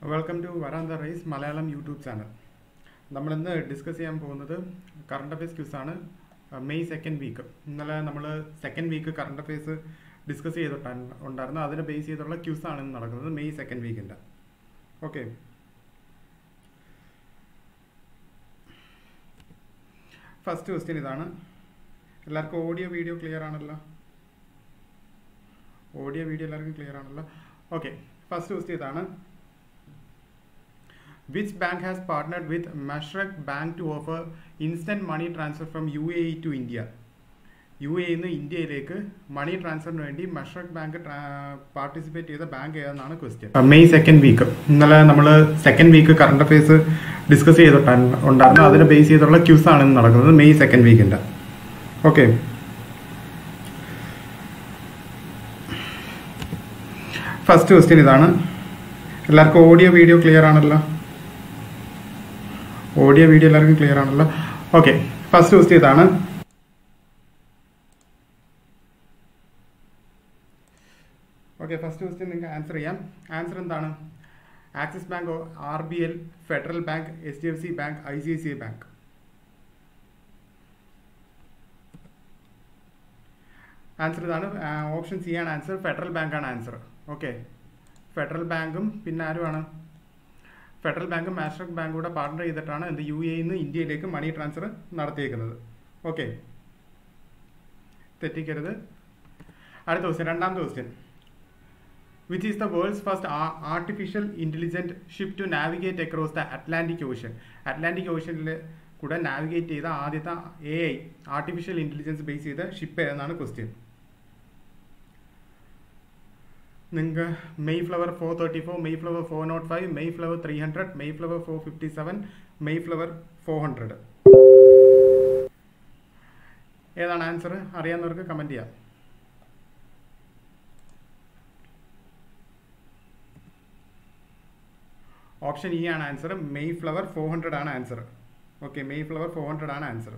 Welcome to Varantha rise Malayalam YouTube channel നമ്മളിന്ന് discuss ചെയ്യാൻ പോകുന്നത് കറണ്ട് അഫയേഴ്സ് ക്യൂസാണ് മെയ് സെക്കൻഡ് വീക്ക് ഇന്നലെ നമ്മൾ second week current affairs discuss ചെയ്തിട്ടാണ് ഉണ്ടായിരുന്നു അതിനെ ബേസ് ചെയ്തുള്ള ക്യൂസാണ് ഇന്ന് നടക്കുന്നത് മെയ് സെക്കൻഡ് വീക്കിൻ്റെ ഓക്കെ ഫസ്റ്റ് ക്വസ്റ്റ്യൻ ഇതാണ് എല്ലാവർക്കും ഓഡിയോ വീഡിയോ ക്ലിയർ ആണല്ലോ ഓഡിയോ വീഡിയോ എല്ലാവർക്കും ക്ലിയർ ആണല്ലോ ഓക്കെ ഫസ്റ്റ് ക്വസ്റ്റ്യൻ ഇതാണ് Which bank has partnered with Mashreq Bank to offer instant money transfer from UAE to India? U A നിന്ന് ഇന്ത്യയിലേക്ക് money ട്രാൻസ്ഫറിന് വേണ്ടി മഷ്റഖ് ബാങ്ക് പാർട്ടിസിപ്പേറ്റ് ചെയ്ത bank ഏതെന്നാണ് ക്വസ്റ്റ്യൻ മെയ് സെക്കൻഡ് വീക്ക് ഇന്നലെ നമ്മൾ second week current affairs discuss ചെയ്തിട്ടാണ് ഉണ്ടായിരുന്നു അതിനെ ബേസ് ചെയ്തുള്ള ക്യൂസ് ആണ് ഇന്ന് നടക്കുന്നത് മെയ് സെക്കൻഡ് വീക്കിന്റെ ഓക്കെ ഫസ്റ്റ് ക്വസ്റ്റ്യൻ ഇതാണ് എല്ലാവർക്കും ഓഡിയോ വീഡിയോ ക്ലിയർ ആണല്ലോ ഓഡിയോ വീഡിയോ എല്ലാവർക്കും ക്ലിയർ ആണല്ലോ ഓക്കെ ഫസ്റ്റ് ക്വസ്റ്റ്യൻ ഇതാണ് ഓക്കെ ഫസ്റ്റ് ക്വസ്റ്റ്യൻ നിങ്ങൾക്ക് ആൻസർ ചെയ്യാം ആൻസർ എന്താണ് axis bank R B L federal bank H D F C bank I C I C I bank answer ഇതാണ് option C ആണ് answer federal ബാങ്കാണ് answer okay federal ബാങ്കും പിന്നെ ആരുമാണ് federal ബാങ്കും master ബാങ്കും കൂടെ പാർട്ണർ ചെയ്തിട്ടാണ് എന്ത് യു എ നിന്ന് ഇന്ത്യയിലേക്ക് മണി ട്രാൻസ്ഫർ നടത്തിയേക്കുന്നത് ഓക്കെ തെറ്റിക്കരുത് അടുത്ത ക്വസ്റ്റ്യൻ രണ്ടാമത്തെ question which is the world's first artificial intelligent ship to navigate across the Atlantic Ocean Atlantic ഓഷ്യനിൽ കൂടെ നാവിഗേറ്റ് ചെയ്ത ആദ്യത്തെ A I artificial intelligence base ചെയ്ത ഷിപ്പ് ഏതെന്നാണ് ക്വസ്റ്റ്യൻ നിങ്ങൾക്ക് Mayflower four thirty four Mayflower four naught five Mayflower three hundred Mayflower four fifty seven Mayflower four hundred ഏതാണ് answer അറിയാവുന്നവർക്ക് comment ചെയ്യാം option E ആണ് answer Mayflower four hundred ആണ് answer okay Mayflower four hundred ആണ് answer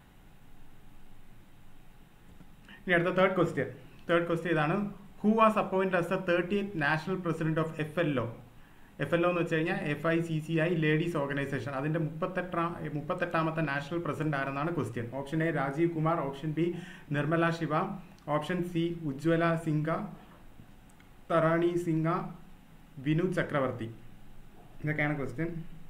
ഇനി അടുത്ത third question third question ഇതാണ് who was appoint as the thirty national president of F L O F L O എന്ന് വെച്ച് കഴിഞ്ഞാൽ F I C C I ladies organisation അതിന്റെ മുപ്പത്തെട്ടാം മുപ്പത്തെട്ടാമത്തെ നാഷണൽ പ്രസിഡന്റ് ആരെന്നാണ് question option A Rajeev Kumar option B Nirmala Shiva option C Ujjwala Singha തറാണി സിംഗ വിനു ചക്രവർത്തി ഇതൊക്കെയാണ് question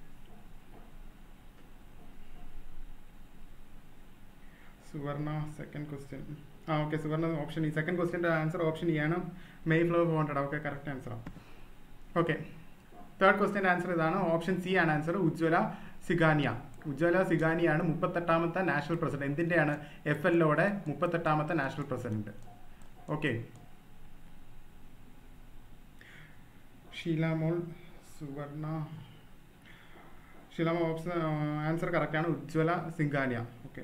Suvarna second question ആ ഓക്കെ സുവർണ ഓപ്ഷൻ ഈ സെക്കൻഡ് ക്വസ്റ്റ്യൻ്റെ ആൻസർ ഓപ്ഷൻ ഇ ആണ് Mayflower four hundred okay correct ആൻസറാണ് ഓക്കെ തേർഡ് ക്വസ്റ്റ്യൻ്റെ ആൻസർ ഇതാണ് ഓപ്ഷൻ സി ആണ് ആൻസർ ഉജ്വല സിഗാനിയ ഉജ്വല സിഗാനിയാണ് മുപ്പത്തെട്ടാമത്തെ നാഷണൽ പ്രസിഡന്റ് എന്തിൻ്റെയാണ് എഫ് എൽ ഒയുടെ മുപ്പത്തെട്ടാമത്തെ national president okay Sheelamol Suvarna Sheelamol option answer കറക്റ്റാണ് ഉജ്വല സിംഗാനിയ ഓക്കെ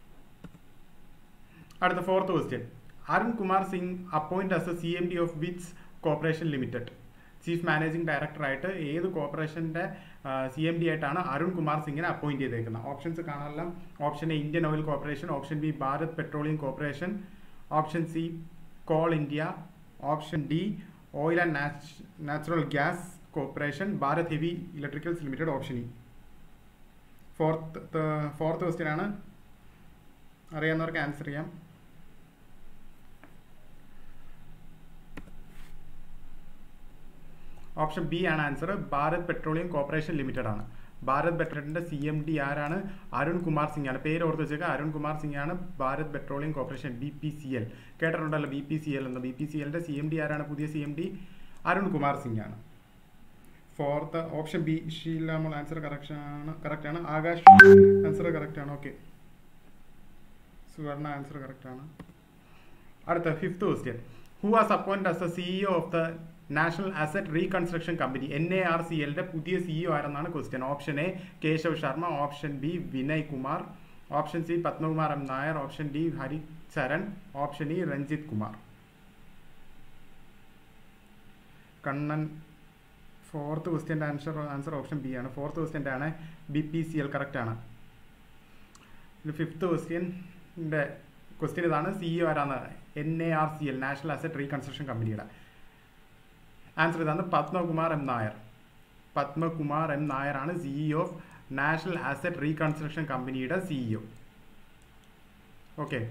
അടുത്ത fourth question Arun Kumar Singh appoint as a C M D of which corporation limited chief managing ഡയറക്ടറായിട്ട് ഏത് കോർപ്പറേഷൻ്റെ സി എം ഡി ആയിട്ടാണ് അരുൺ കുമാർ സിംഗിനെ അപ്പോയിന്റ് ചെയ്തേക്കുന്നത് ഓപ്ഷൻസ് കാണാനുള്ള option A Indian oil corporation option B Bharat petroleum corporation option C coal India option D oil and natural gas corporation Bharat heavy electricals limited option E fourth fourth question ആണ് അറിയാവുന്നവർക്ക് answer ചെയ്യാം option B ആണ് answer Bharat petroleum corporation limited ആണ് ഭാരത് പെട്രോളിന്റെ C M D ആരാണ് അരുൺ കുമാർ സിംഗ് ആണ് പേര് ഓർത്ത് വെച്ചേക്കുക അരുൺ കുമാർ സിംഗ് ആണ് Bharat petroleum corporation B P C L കേട്ടിട്ടുണ്ടല്ലോ ബി പി സി എൽ എന്ന് ബി പി സി എല്ലിന്റെ സി എം ഡി ആരാണ് പുതിയ C M D Arun Kumar Singh ആണ് fourth option B Sheelamol answer correct ആണ് കറക്റ്റ് ആണ് ആകാശ് ആൻസർ കറക്റ്റ് ആണ് ഓക്കെ സുവർണ ആൻസർ കറക്റ്റ് ആണ് അടുത്ത fifth question who was appoint as the CEO of the national asset reconstruction company N A R C എല്ലിന്റെ പുതിയ CEO ആരെന്നാണ് question option A Keshav Sharma option B Vinay Kumar option C Padmakumar M Nair option D Haricharan option E Ranjith Kumar Kannan fourth ക്വസ്റ്റ്യൻ്റെ answer answer option B ആണ് fourth ക്വസ്റ്റ്യൻ്റെ ആണ് B P C L correct ആണ് fifth ക്വസ്റ്റ്യൻ്റെ question ഇതാണ് സിഇഒ ആരാന്ന് N A R C L national asset reconstruction കമ്പനിയുടെ answer ഇതാണ് പത്മകുമാർ എം നായർ പത്മകുമാർ എം നായരാണ് CEO of national asset reconstruction കമ്പനിയുടെ CEO okay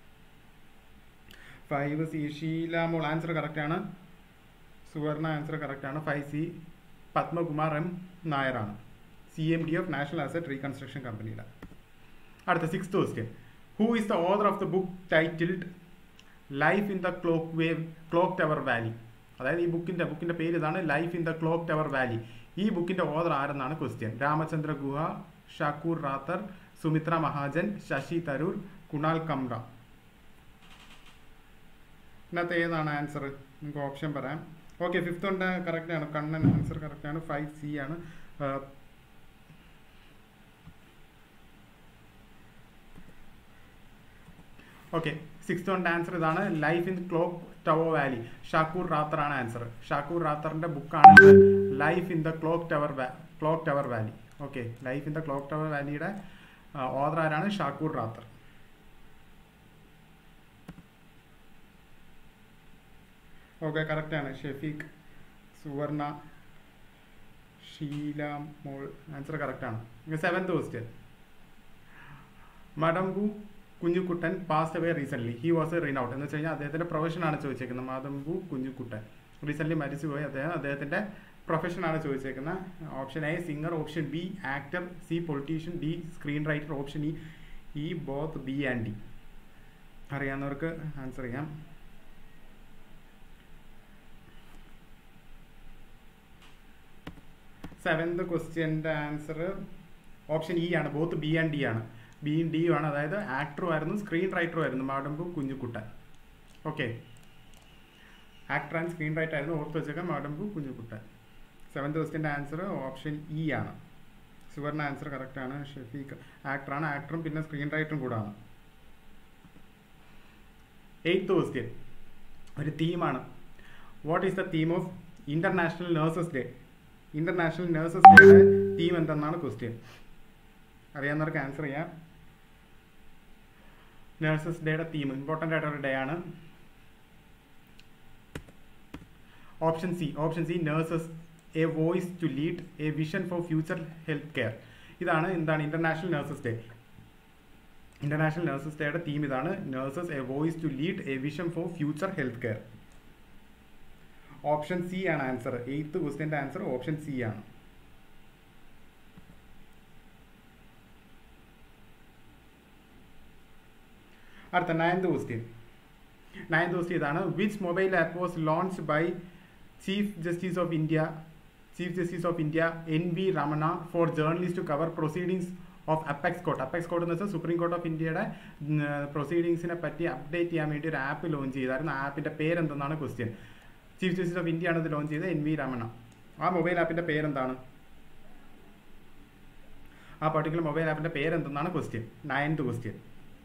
five C Sheelamol answer കറക്റ്റാണ് സുവർണ ആൻസർ കറക്റ്റാണ് ഫൈവ് സി പത്മകുമാർ എം നായരാണ് C M D of national asset reconstruction കമ്പനിയുടെ അടുത്ത six question who is the author of the book titled life in the clock wave clock tower valley അതായത് ഈ ബുക്കിന്റെ ബുക്കിന്റെ പേര് ഇതാണ് life in the clock tower valley ഈ ബുക്കിന്റെ ഓദർ ആരെന്നാണ് ക്വസ്റ്റ്യൻ രാമചന്ദ്ര ഗുഹ ഷാക്കൂർ റാത്തർ സുമിത്ര മഹാജൻ ശശി തരൂർ കുണാൽ കംറ ഇതിനകത്ത് ഏതാണ് ആൻസർ നിങ്ങൾക്ക് ഓപ്ഷൻ പറയാം ഓക്കെ ഫിഫ്ത്ത് ഉണ്ട് കറക്റ്റ് ആണ് കണ്ണൻ ആൻസർ കറക്റ്റ് ആണ് ഫൈവ് സി ആണ് ഓക്കെ സിക്സ്ത് വൺ ആൻസർ ഇതാണ് life in clock tower valley Shakoor Rather ആണ് ആൻസർ ഷാക്കൂർ റാത്തറിന്റെ ബുക്കാണ് life in the clock tower clock tower valley okay life in the clock tower വാലിയുടെ author ആരാണ് ഷാക്കൂർ റാത്തർ ഓക്കെ കറക്റ്റ് ആണ് Shafeeq Suvarna Sheelamol answer correct ആണ് seventh question Madampu Kunjukuttan passed away recent he was a renowned എന്ന് വെച്ച് കഴിഞ്ഞാൽ അദ്ദേഹത്തിന്റെ പ്രൊഫഷൻ ആണ് ചോദിച്ചേക്കുന്നത് മാതമ്പു കുഞ്ഞുക്കുട്ടൻ റീസെന്റ് മരിച്ചുപോയി അദ്ദേഹം അദ്ദേഹത്തിന്റെ പ്രൊഫഷൻ ആണ് ചോദിച്ചേക്കുന്നത് option A singer option B actor C politician D screen writer option E E both B and D അറിയാവുന്നവർക്ക് ആൻസർ ചെയ്യാം സെവൻത് ക്വസ്റ്റ്യൻ്റെ ആൻസർ ഓപ്ഷൻ ഇ ആണ് ബോത്ത് ബി ആൻഡ് ഡി ആണ് ബിയും ഡിയും ആണ് അതായത് ആക്ടറും ആയിരുന്നു സ്ക്രീൻ റൈറ്ററും ആയിരുന്നു Madampu Kunjukuttan okay actor and screen writer ആയിരുന്നു ഓർത്ത് വെച്ചേക്കാൻ മാടമ്പു കുഞ്ഞുക്കുട്ടൻ സെവൻത് ക്വസ്റ്റ്യൻ്റെ ആൻസർ ഓപ്ഷൻ ഇ ആണ് സുവർണ ആൻസർ കറക്റ്റ് ആണ് ഷെഫീഖ് ആക്ടറാണ് ആക്ടറും പിന്നെ സ്ക്രീൻ റൈറ്ററും കൂടാണ് എയ്ത്ത് ക്വസ്റ്റ്യൻ ഒരു തീമാണ് what is the theme of international nurses day international nurses ഡേയുടെ തീം എന്തെന്നാണ് ക്വസ്റ്റ്യൻ അറിയാവുന്നവർക്ക് ആൻസർ ചെയ്യാം നഴ്സസ് ഡേയുടെ തീം ഇമ്പോർട്ടൻ്റ് ആയിട്ടുള്ള ഡേ ആണ് option C option C nurses a voice to lead a vision for future health care ഇതാണ് എന്താണ് international nurses day international nurses ഡേയുടെ തീം ഇതാണ് nurses a voice to lead a vision for future health care option C ആണ് answer eighth ക്വസ്റ്റ്യൻ്റെ answer option C ആണ് അടുത്ത ninth question ninth question ഇതാണ് which mobile app was launch by chief justice of India chief justice of India N V Ramana for journalist to cover proceedings of apex court apex court എന്ന് വെച്ചാൽ supreme court of ഇന്ത്യയുടെ പ്രൊസീഡിങ്സിനെ പറ്റി update ചെയ്യാൻ വേണ്ടി ഒരു app launch ചെയ്തായിരുന്നു ആ ആപ്പിന്റെ പേരെന്തെന്നാണ് question chief justice of India ആണ് ഇത് ലോഞ്ച് ചെയ്തത് എൻ വി രമണ ആ മൊബൈൽ ആപ്പിന്റെ പേരെന്താണ് ആ പർട്ടിക്കുലർ മൊബൈൽ ആപ്പിന്റെ പേരെന്തെന്നാണ് ക്വസ്റ്റ്യൻ നയൻത് ക്വസ്റ്റ്യൻ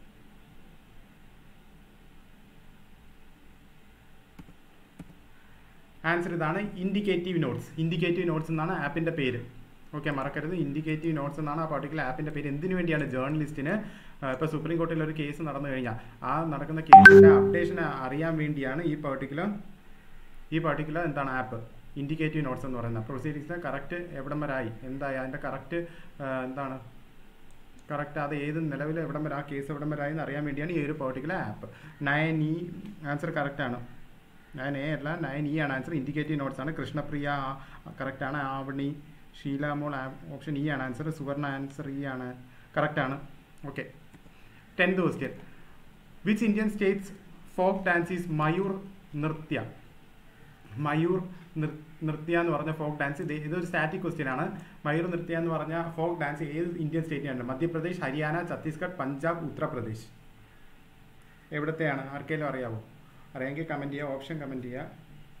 ആൻസർ ഇതാണ് ഇൻഡിക്കേറ്റീവ് നോട്ട്സ് ഇൻഡിക്കേറ്റീവ് നോട്ട്സ് എന്നാണ് ആപ്പിന്റെ പേര് ഓക്കെ മറക്കരുത് ഇൻഡിക്കേറ്റീവ് നോട്ട്സ് എന്നാണ് ആ പർട്ടിക്കുലർ ആപ്പിന്റെ പേര് എന്തിനു വേണ്ടിയാണ് ജേർണലിസ്റ്റിന് ഇപ്പോൾ സുപ്രീം കോടതിയിൽ ഒരു കേസ് നടന്നു കഴിഞ്ഞാൽ ആ നടക്കുന്ന കേസിന്റെ അപ്ഡേഷൻ അറിയാൻ വേണ്ടിയാണ് ഈ പർട്ടിക്കുലർ ഈ പർട്ടിക്കുലർ എന്താണ് ആപ്പ് ഇൻഡിക്കേറ്റീവ് നോട്ട്സ് എന്ന് പറയുന്നത് പ്രൊസീഡിങ്സിന് കറക്റ്റ് എവിടം വരെ ആയി എന്തായി അതിന്റെ കറക്റ്റ് എന്താണ് കറക്റ്റ് അത് ഏത് നിലവിൽ എവിടം വരെ ആ കേസ് എവിടം വരെ ആയി എന്ന് അറിയാൻ വേണ്ടിയാണ് ഈ ഒരു particular app nine E answer correct ആണ് നയൻ എ അല്ല നയൻ ഇ ആണ് ആൻസർ ഇൻഡിക്കേറ്റീവ് നോട്ട്സ് ആണ് കൃഷ്ണപ്രിയ കറക്റ്റ് ആണ് ആവണി ഷീലാമോൾ ഓപ്ഷൻ ഇ ആണ് ആൻസർ സുവർണ ആൻസർ ഇ ആണ് കറക്റ്റ് ആണ് okay tenth question which Indian states folk dance is Mayur Nritya Mayur Nritya എന്ന് പറഞ്ഞ ഫോക്ക് ഡാൻസ് ഇത് ഇതൊരു സ്റ്റാറ്റിക് ക്വസ്റ്റ്യൻ ആണ് മയൂർ നൃത്യ എന്ന് പറഞ്ഞ ഫോക്ക് ഡാൻസ് ഏത് ഇന്ത്യൻ സ്റ്റേറ്റിലാണ് മധ്യപ്രദേശ് ഹരിയാന ഛത്തീസ്ഗഡ് പഞ്ചാബ് ഉത്തർപ്രദേശ് എവിടത്തെയാണ് ആർക്കെങ്കിലും അറിയാവോ അറിയാമെങ്കിൽ കമൻറ്റ് ചെയ്യുക ഓപ്ഷൻ കമൻറ്റ് ചെയ്യുക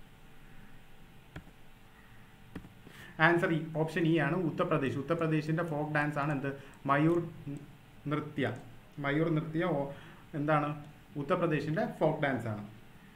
ആൻസർ ഇ ഓപ്ഷൻ ഇ ആണ് ഉത്തർപ്രദേശ് ഉത്തർപ്രദേശിന്റെ ഫോക്ക് ഡാൻസ് ആണ് എന്ത് മയൂർ നൃത്യ മയൂർ നൃത്യ എന്താണ് ഉത്തർപ്രദേശിന്റെ ഫോക്ക് ഡാൻസ് ആണ്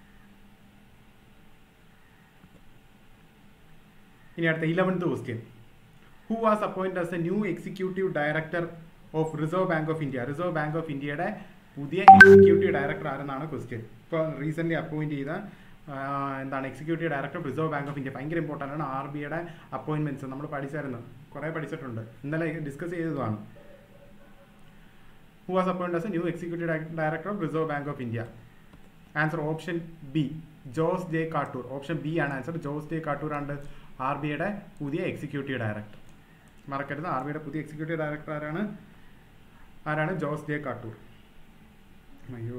ഇനി അടുത്ത eleventh question who was appoint as a new executive director of reserve bank of India reserve bank of ഇന്ത്യയുടെ പുതിയ എക്സിക്യൂട്ടീവ് ഡയറക്ടർ ആരെന്നാണ് ക്വസ്റ്റ്യൻ ഇപ്പോൾ റീസെന്റ് അപ്പോയിന്റ് ചെയ്ത എന്താണ് executive director reserve bank of India ഭയങ്കര ഇമ്പോർട്ടൻ്റ് ആണ് ആർ ബിയുടെ appointments നമ്മൾ പഠിച്ചായിരുന്നു കുറേ പഠിച്ചിട്ടുണ്ട് ഇന്നലെ ഡിസ്കസ് ചെയ്തതാണ് who was appoint as a new executive director of reserve bank of India answer option B Jose J Kattoor option B ആണ് ആൻസർ ജോസ് ജെ കാട്ടൂർ ആണ് ആർ ബിയുടെ പുതിയ എക്സിക്യൂട്ടീവ് ഡയറക്ടർ മറക്കരുത് ആർ ബിയുടെ പുതിയ എക്സിക്യൂട്ടീവ് ഡയറക്ടർ ആരാണ് ആരാണ് ജോസ് ജെ കാട്ടൂർ അയ്യോ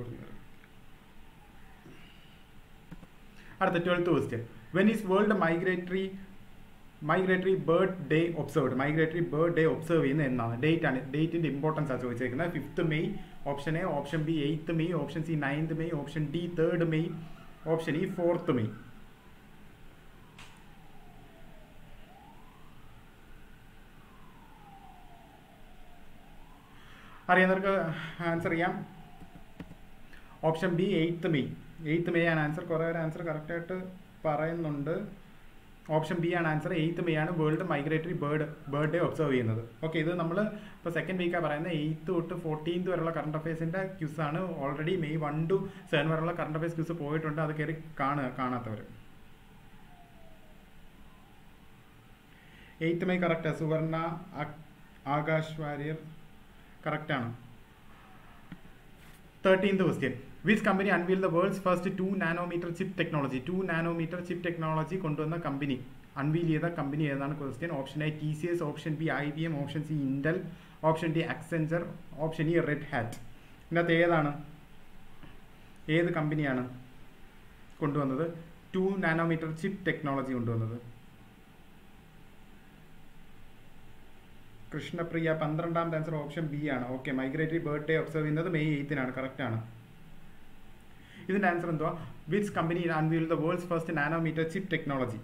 അടുത്ത twelfth question when is world migratory migratory bird day observed migratory bird day observe ചെയ്യുന്ന എന്നാണ് ഡേറ്റ് ആണ് ഡേറ്റിന്റെ ഇമ്പോർട്ടൻസ് ആണ് ചോദിച്ചേക്കുന്നത് fifth May option A option B eighth May option C ninth May option D third May option E fourth May അറിയുന്നവർക്ക് answer ചെയ്യാം option B eighth May eighth May ആണ് answer കുറേ പേര് ആൻസർ കറക്റ്റായിട്ട് പറയുന്നുണ്ട് ഓപ്ഷൻ ബി ആണ് answer eighth May ആണ് world migratory bird bird day observe ചെയ്യുന്നത് ഓക്കെ ഇത് നമ്മൾ ഇപ്പോൾ സെക്കൻഡ് വീക്കാണ് പറയുന്നത് എയ്ത്ത് തൊട്ട് ഫോർട്ടീൻത്ത് വരെയുള്ള കറണ്ട് അഫയേഴ്സിൻ്റെ ക്യൂസ് ആണ് already May one two seven വരെയുള്ള കറണ്ട് അഫയേഴ്സ് ക്യൂസ് പോയിട്ടുണ്ട് അത് കയറി കാണുക കാണാത്തവർ എയ്ത്ത് മെയ് കറക്റ്റാണ് സുവർണ ആകാശ് വാര്യർ കറക്റ്റാണ് thirteenth question which company unveil the world's first two nanometer chip technology two nanometer chip technology കൊണ്ടുവന്ന കമ്പനി അൺവീൽ ചെയ്ത കമ്പനി ഏതാണ് question option A T C S option B I B M option C Intel option D Accenture option E red hat ഇതിനകത്ത് ഏതാണ് ഏത് കമ്പനിയാണ് കൊണ്ടുവന്നത് to nanometer chip technology കൊണ്ടുവന്നത് കൃഷ്ണപ്രിയ പന്ത്രണ്ടാമത്തെ ആൻസർ ഓപ്ഷൻ ബി ആണ് okay migratory bird day observe ചെയ്യുന്നത് May എയ്ത്തിനാണ് കറക്റ്റ് ആണ് ഇതിന്റെ ആൻസർ എന്തുവാ which company unveil the world's first nanometer chip technology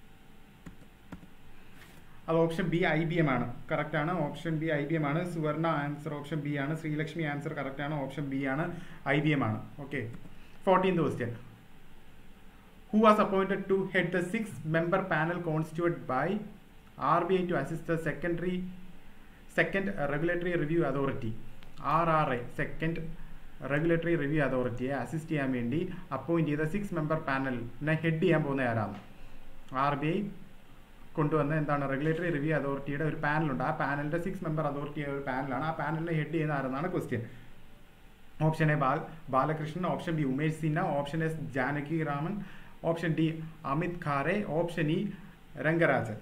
അത് option B I B M ആണ് കറക്റ്റ് ആണ് option B I B M ആണ് സുവർണ ആൻസർ ഓപ്ഷൻ ബി ആണ് ശ്രീലക്ഷ്മി ആൻസർ കറക്റ്റ് ആണ് ഓപ്ഷൻ ബി ആണ് ഐ ബി എം ആണ് okay fourteenth question who was appointed to head the six member panel constitute by R B I to assist the secondary second regulatory review authority R R I second regulatory review അതോറിറ്റിയെ assist ചെയ്യാൻ വേണ്ടി appoint ചെയ്ത six member പാനലിനെ head ചെയ്യാൻ പോകുന്ന ആരാണ് R B I കൊണ്ടുവന്ന എന്താണ് regulatory review അതോറിറ്റിയുടെ ഒരു പാനലുണ്ട് ആ പാനലിന്റെ സിക്സ് മെമ്പർ അതോറിറ്റി ഒരു പാനലാണ് ആ പാനലിനെ ഹെഡ് ചെയ്യുന്ന ആരെന്നാണ് question option A Bal Balakrishnan option B Umesh Sinha option S Janaki Raman option D Amit Khare option E Rangarajan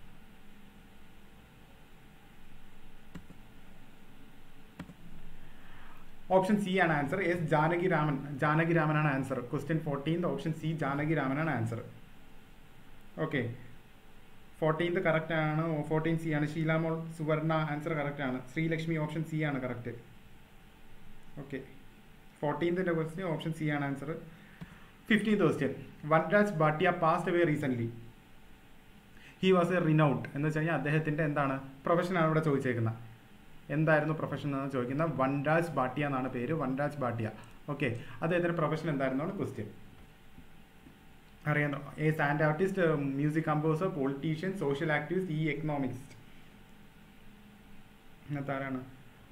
option C ആണ് ആൻസർ എസ് ജാനകി രാമൻ ജാനകി രാമനാണ് answer question fourteenth option C Janaki രാമനാണ് ആൻസർ ഓക്കെ ഫോർട്ടീൻത് കറക്റ്റ് ആണ് ഫോർട്ടീൻ സി ആണ് ഷീലാമോൾ സുവർണ ആൻസർ കറക്റ്റ് ആണ് ശ്രീലക്ഷ്മി ഓപ്ഷൻ സി ആണ് correct okay ഫോർട്ടീൻതിൻ്റെ question option C ആണ് answer fifteenth question Vanraj Bhatia past away recently he was a renowned എന്ന് വെച്ച് കഴിഞ്ഞാൽ അദ്ദേഹത്തിൻ്റെ എന്താണ് പ്രൊഫഷനാണ് ഇവിടെ ചോദിച്ചേക്കുന്നത് എന്തായിരുന്നു പ്രൊഫഷൻ എന്നാണ് ചോദിക്കുന്നത് വൻരാജ് ഭാട്ടിയ എന്നാണ് പേര് വൻരാജ് ഭാട്ടിയ ഓക്കെ അദ്ദേഹത്തിൻ്റെ പ്രൊഫഷൻ എന്തായിരുന്നു ക്വസ്റ്റ്യൻ അറിയാം A sand artist music composer politician social activist ഈ എക്കണോമിക്സ്റ്റ് ഇന്നത്തെ ആരാണ്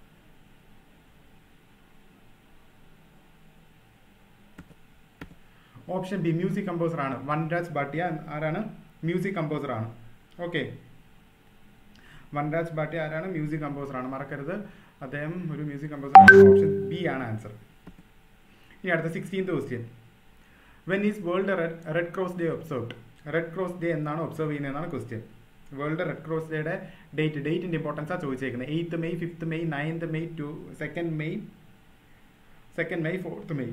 ഓപ്ഷൻ ബി മ്യൂസിക് കമ്പോസർ ആണ് വൻരാജ് ഭാട്ടിയ ആരാണ് മ്യൂസിക് കമ്പോസർ ആണ് ഓക്കെ വൻരാജ് ഭാട്ടിയ ആരാണ് മ്യൂസിക് കമ്പോസർ ആണ് മറക്കരുത് അദ്ദേഹം ഒരു മ്യൂസിക് കമ്പോസർ ആണ് ഓപ്ഷൻ ബി ആണ് ആൻസർ ഇനി അടുത്ത sixteenth question when is world red red cross day observed red cross day എന്നാണ് ഒബ്സർവ് ചെയ്യുന്നതെന്നാണ് ക്വസ്റ്റ്യൻ വേൾഡ് റെഡ് ക്രോസ് ഡേയുടെ ഡേറ്റ് ഡേറ്റിന്റെ ഇമ്പോർട്ടൻസ് ആണ് ചോദിച്ചേക്കുന്നത് eighth May fifth May ninth May two second May second May fourth May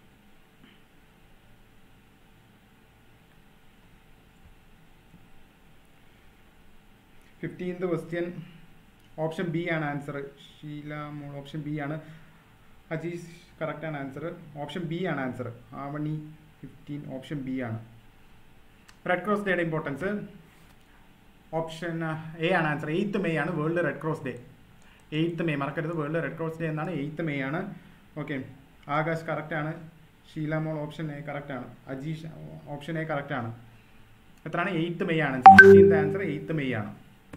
fifteenth question option B ആണ് answer Sheela മോൾ option B ആണ് Ajeesh correct ആണ് answer option B ആണ് answer Avani fifteen option B ആണ് red cross ഡേയുടെ importance option A ആണ് answer eighth May ആണ് world red cross day eighth May മറക്കരുത് world red cross day എന്നാണ് എയ്ത്ത് മെയ് ആണ് ഓക്കെ ആകാശ് കറക്റ്റ് ആണ് ഷീല മോൾ ഓപ്ഷൻ എ കറക്റ്റ് ആണ് അജീഷ് ഓപ്ഷൻ എ കറക്റ്റ് ആണ് എത്രയാണ് എയ്ത്ത് മെയ് ആണ് സിക്സ്റ്റീൻത് ആൻസർ എയ്ത്ത് മെയ് ആണ്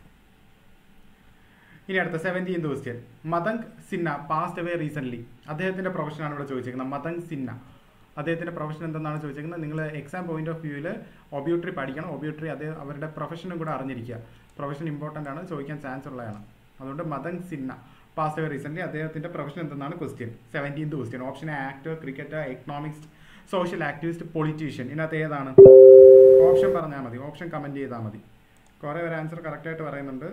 ഇനി അടുത്ത സെവൻറ്റീൻത് ക്വസ്റ്റ്യൻ മതങ്ക് സിൻഹ പാസ്റ്റ് അവേ റീസെന്റ് അദ്ദേഹത്തിന്റെ പ്രൊഫഷനാണ് ഇവിടെ ചോദിച്ചിരിക്കുന്നത് മതങ്ക് സിൻഹ അദ്ദേഹത്തിൻ്റെ പ്രൊഫഷൻ എന്തെന്നാണ് ചോദിച്ചിരിക്കുന്നത് നിങ്ങൾ എക്സാം പോയിന്റ് ഓഫ് വ്യൂവിൽ ഒബ്യൂട്ടറി പഠിക്കണം ഒബ്യൂട്ടറി അതേ അവരുടെ പ്രൊഫഷനും കൂടെ അറിഞ്ഞിരിക്കുക പ്രൊഫഷൻ ഇമ്പോർട്ടൻ്റ് ആണ് ചോദിക്കാൻ ചാൻസ് ഉള്ളതാണ് അതുകൊണ്ട് മദൻ സിൻഹ പാസ്റ്റ് റീസെൻ്റ്ലി അദ്ദേഹത്തിൻ്റെ പ്രൊഫഷൻ എന്തെന്നാണ് question seventeenth question option actor cricketer economics social activist politician ഇതിനകത്ത് ഏതാണ് ഓപ്ഷൻ പറഞ്ഞാൽ മതി ഓപ്ഷൻ കമൻറ്റ് ചെയ്താൽ മതി കുറേ ഒരു ആൻസർ കറക്റ്റായിട്ട് പറയുന്നുണ്ട്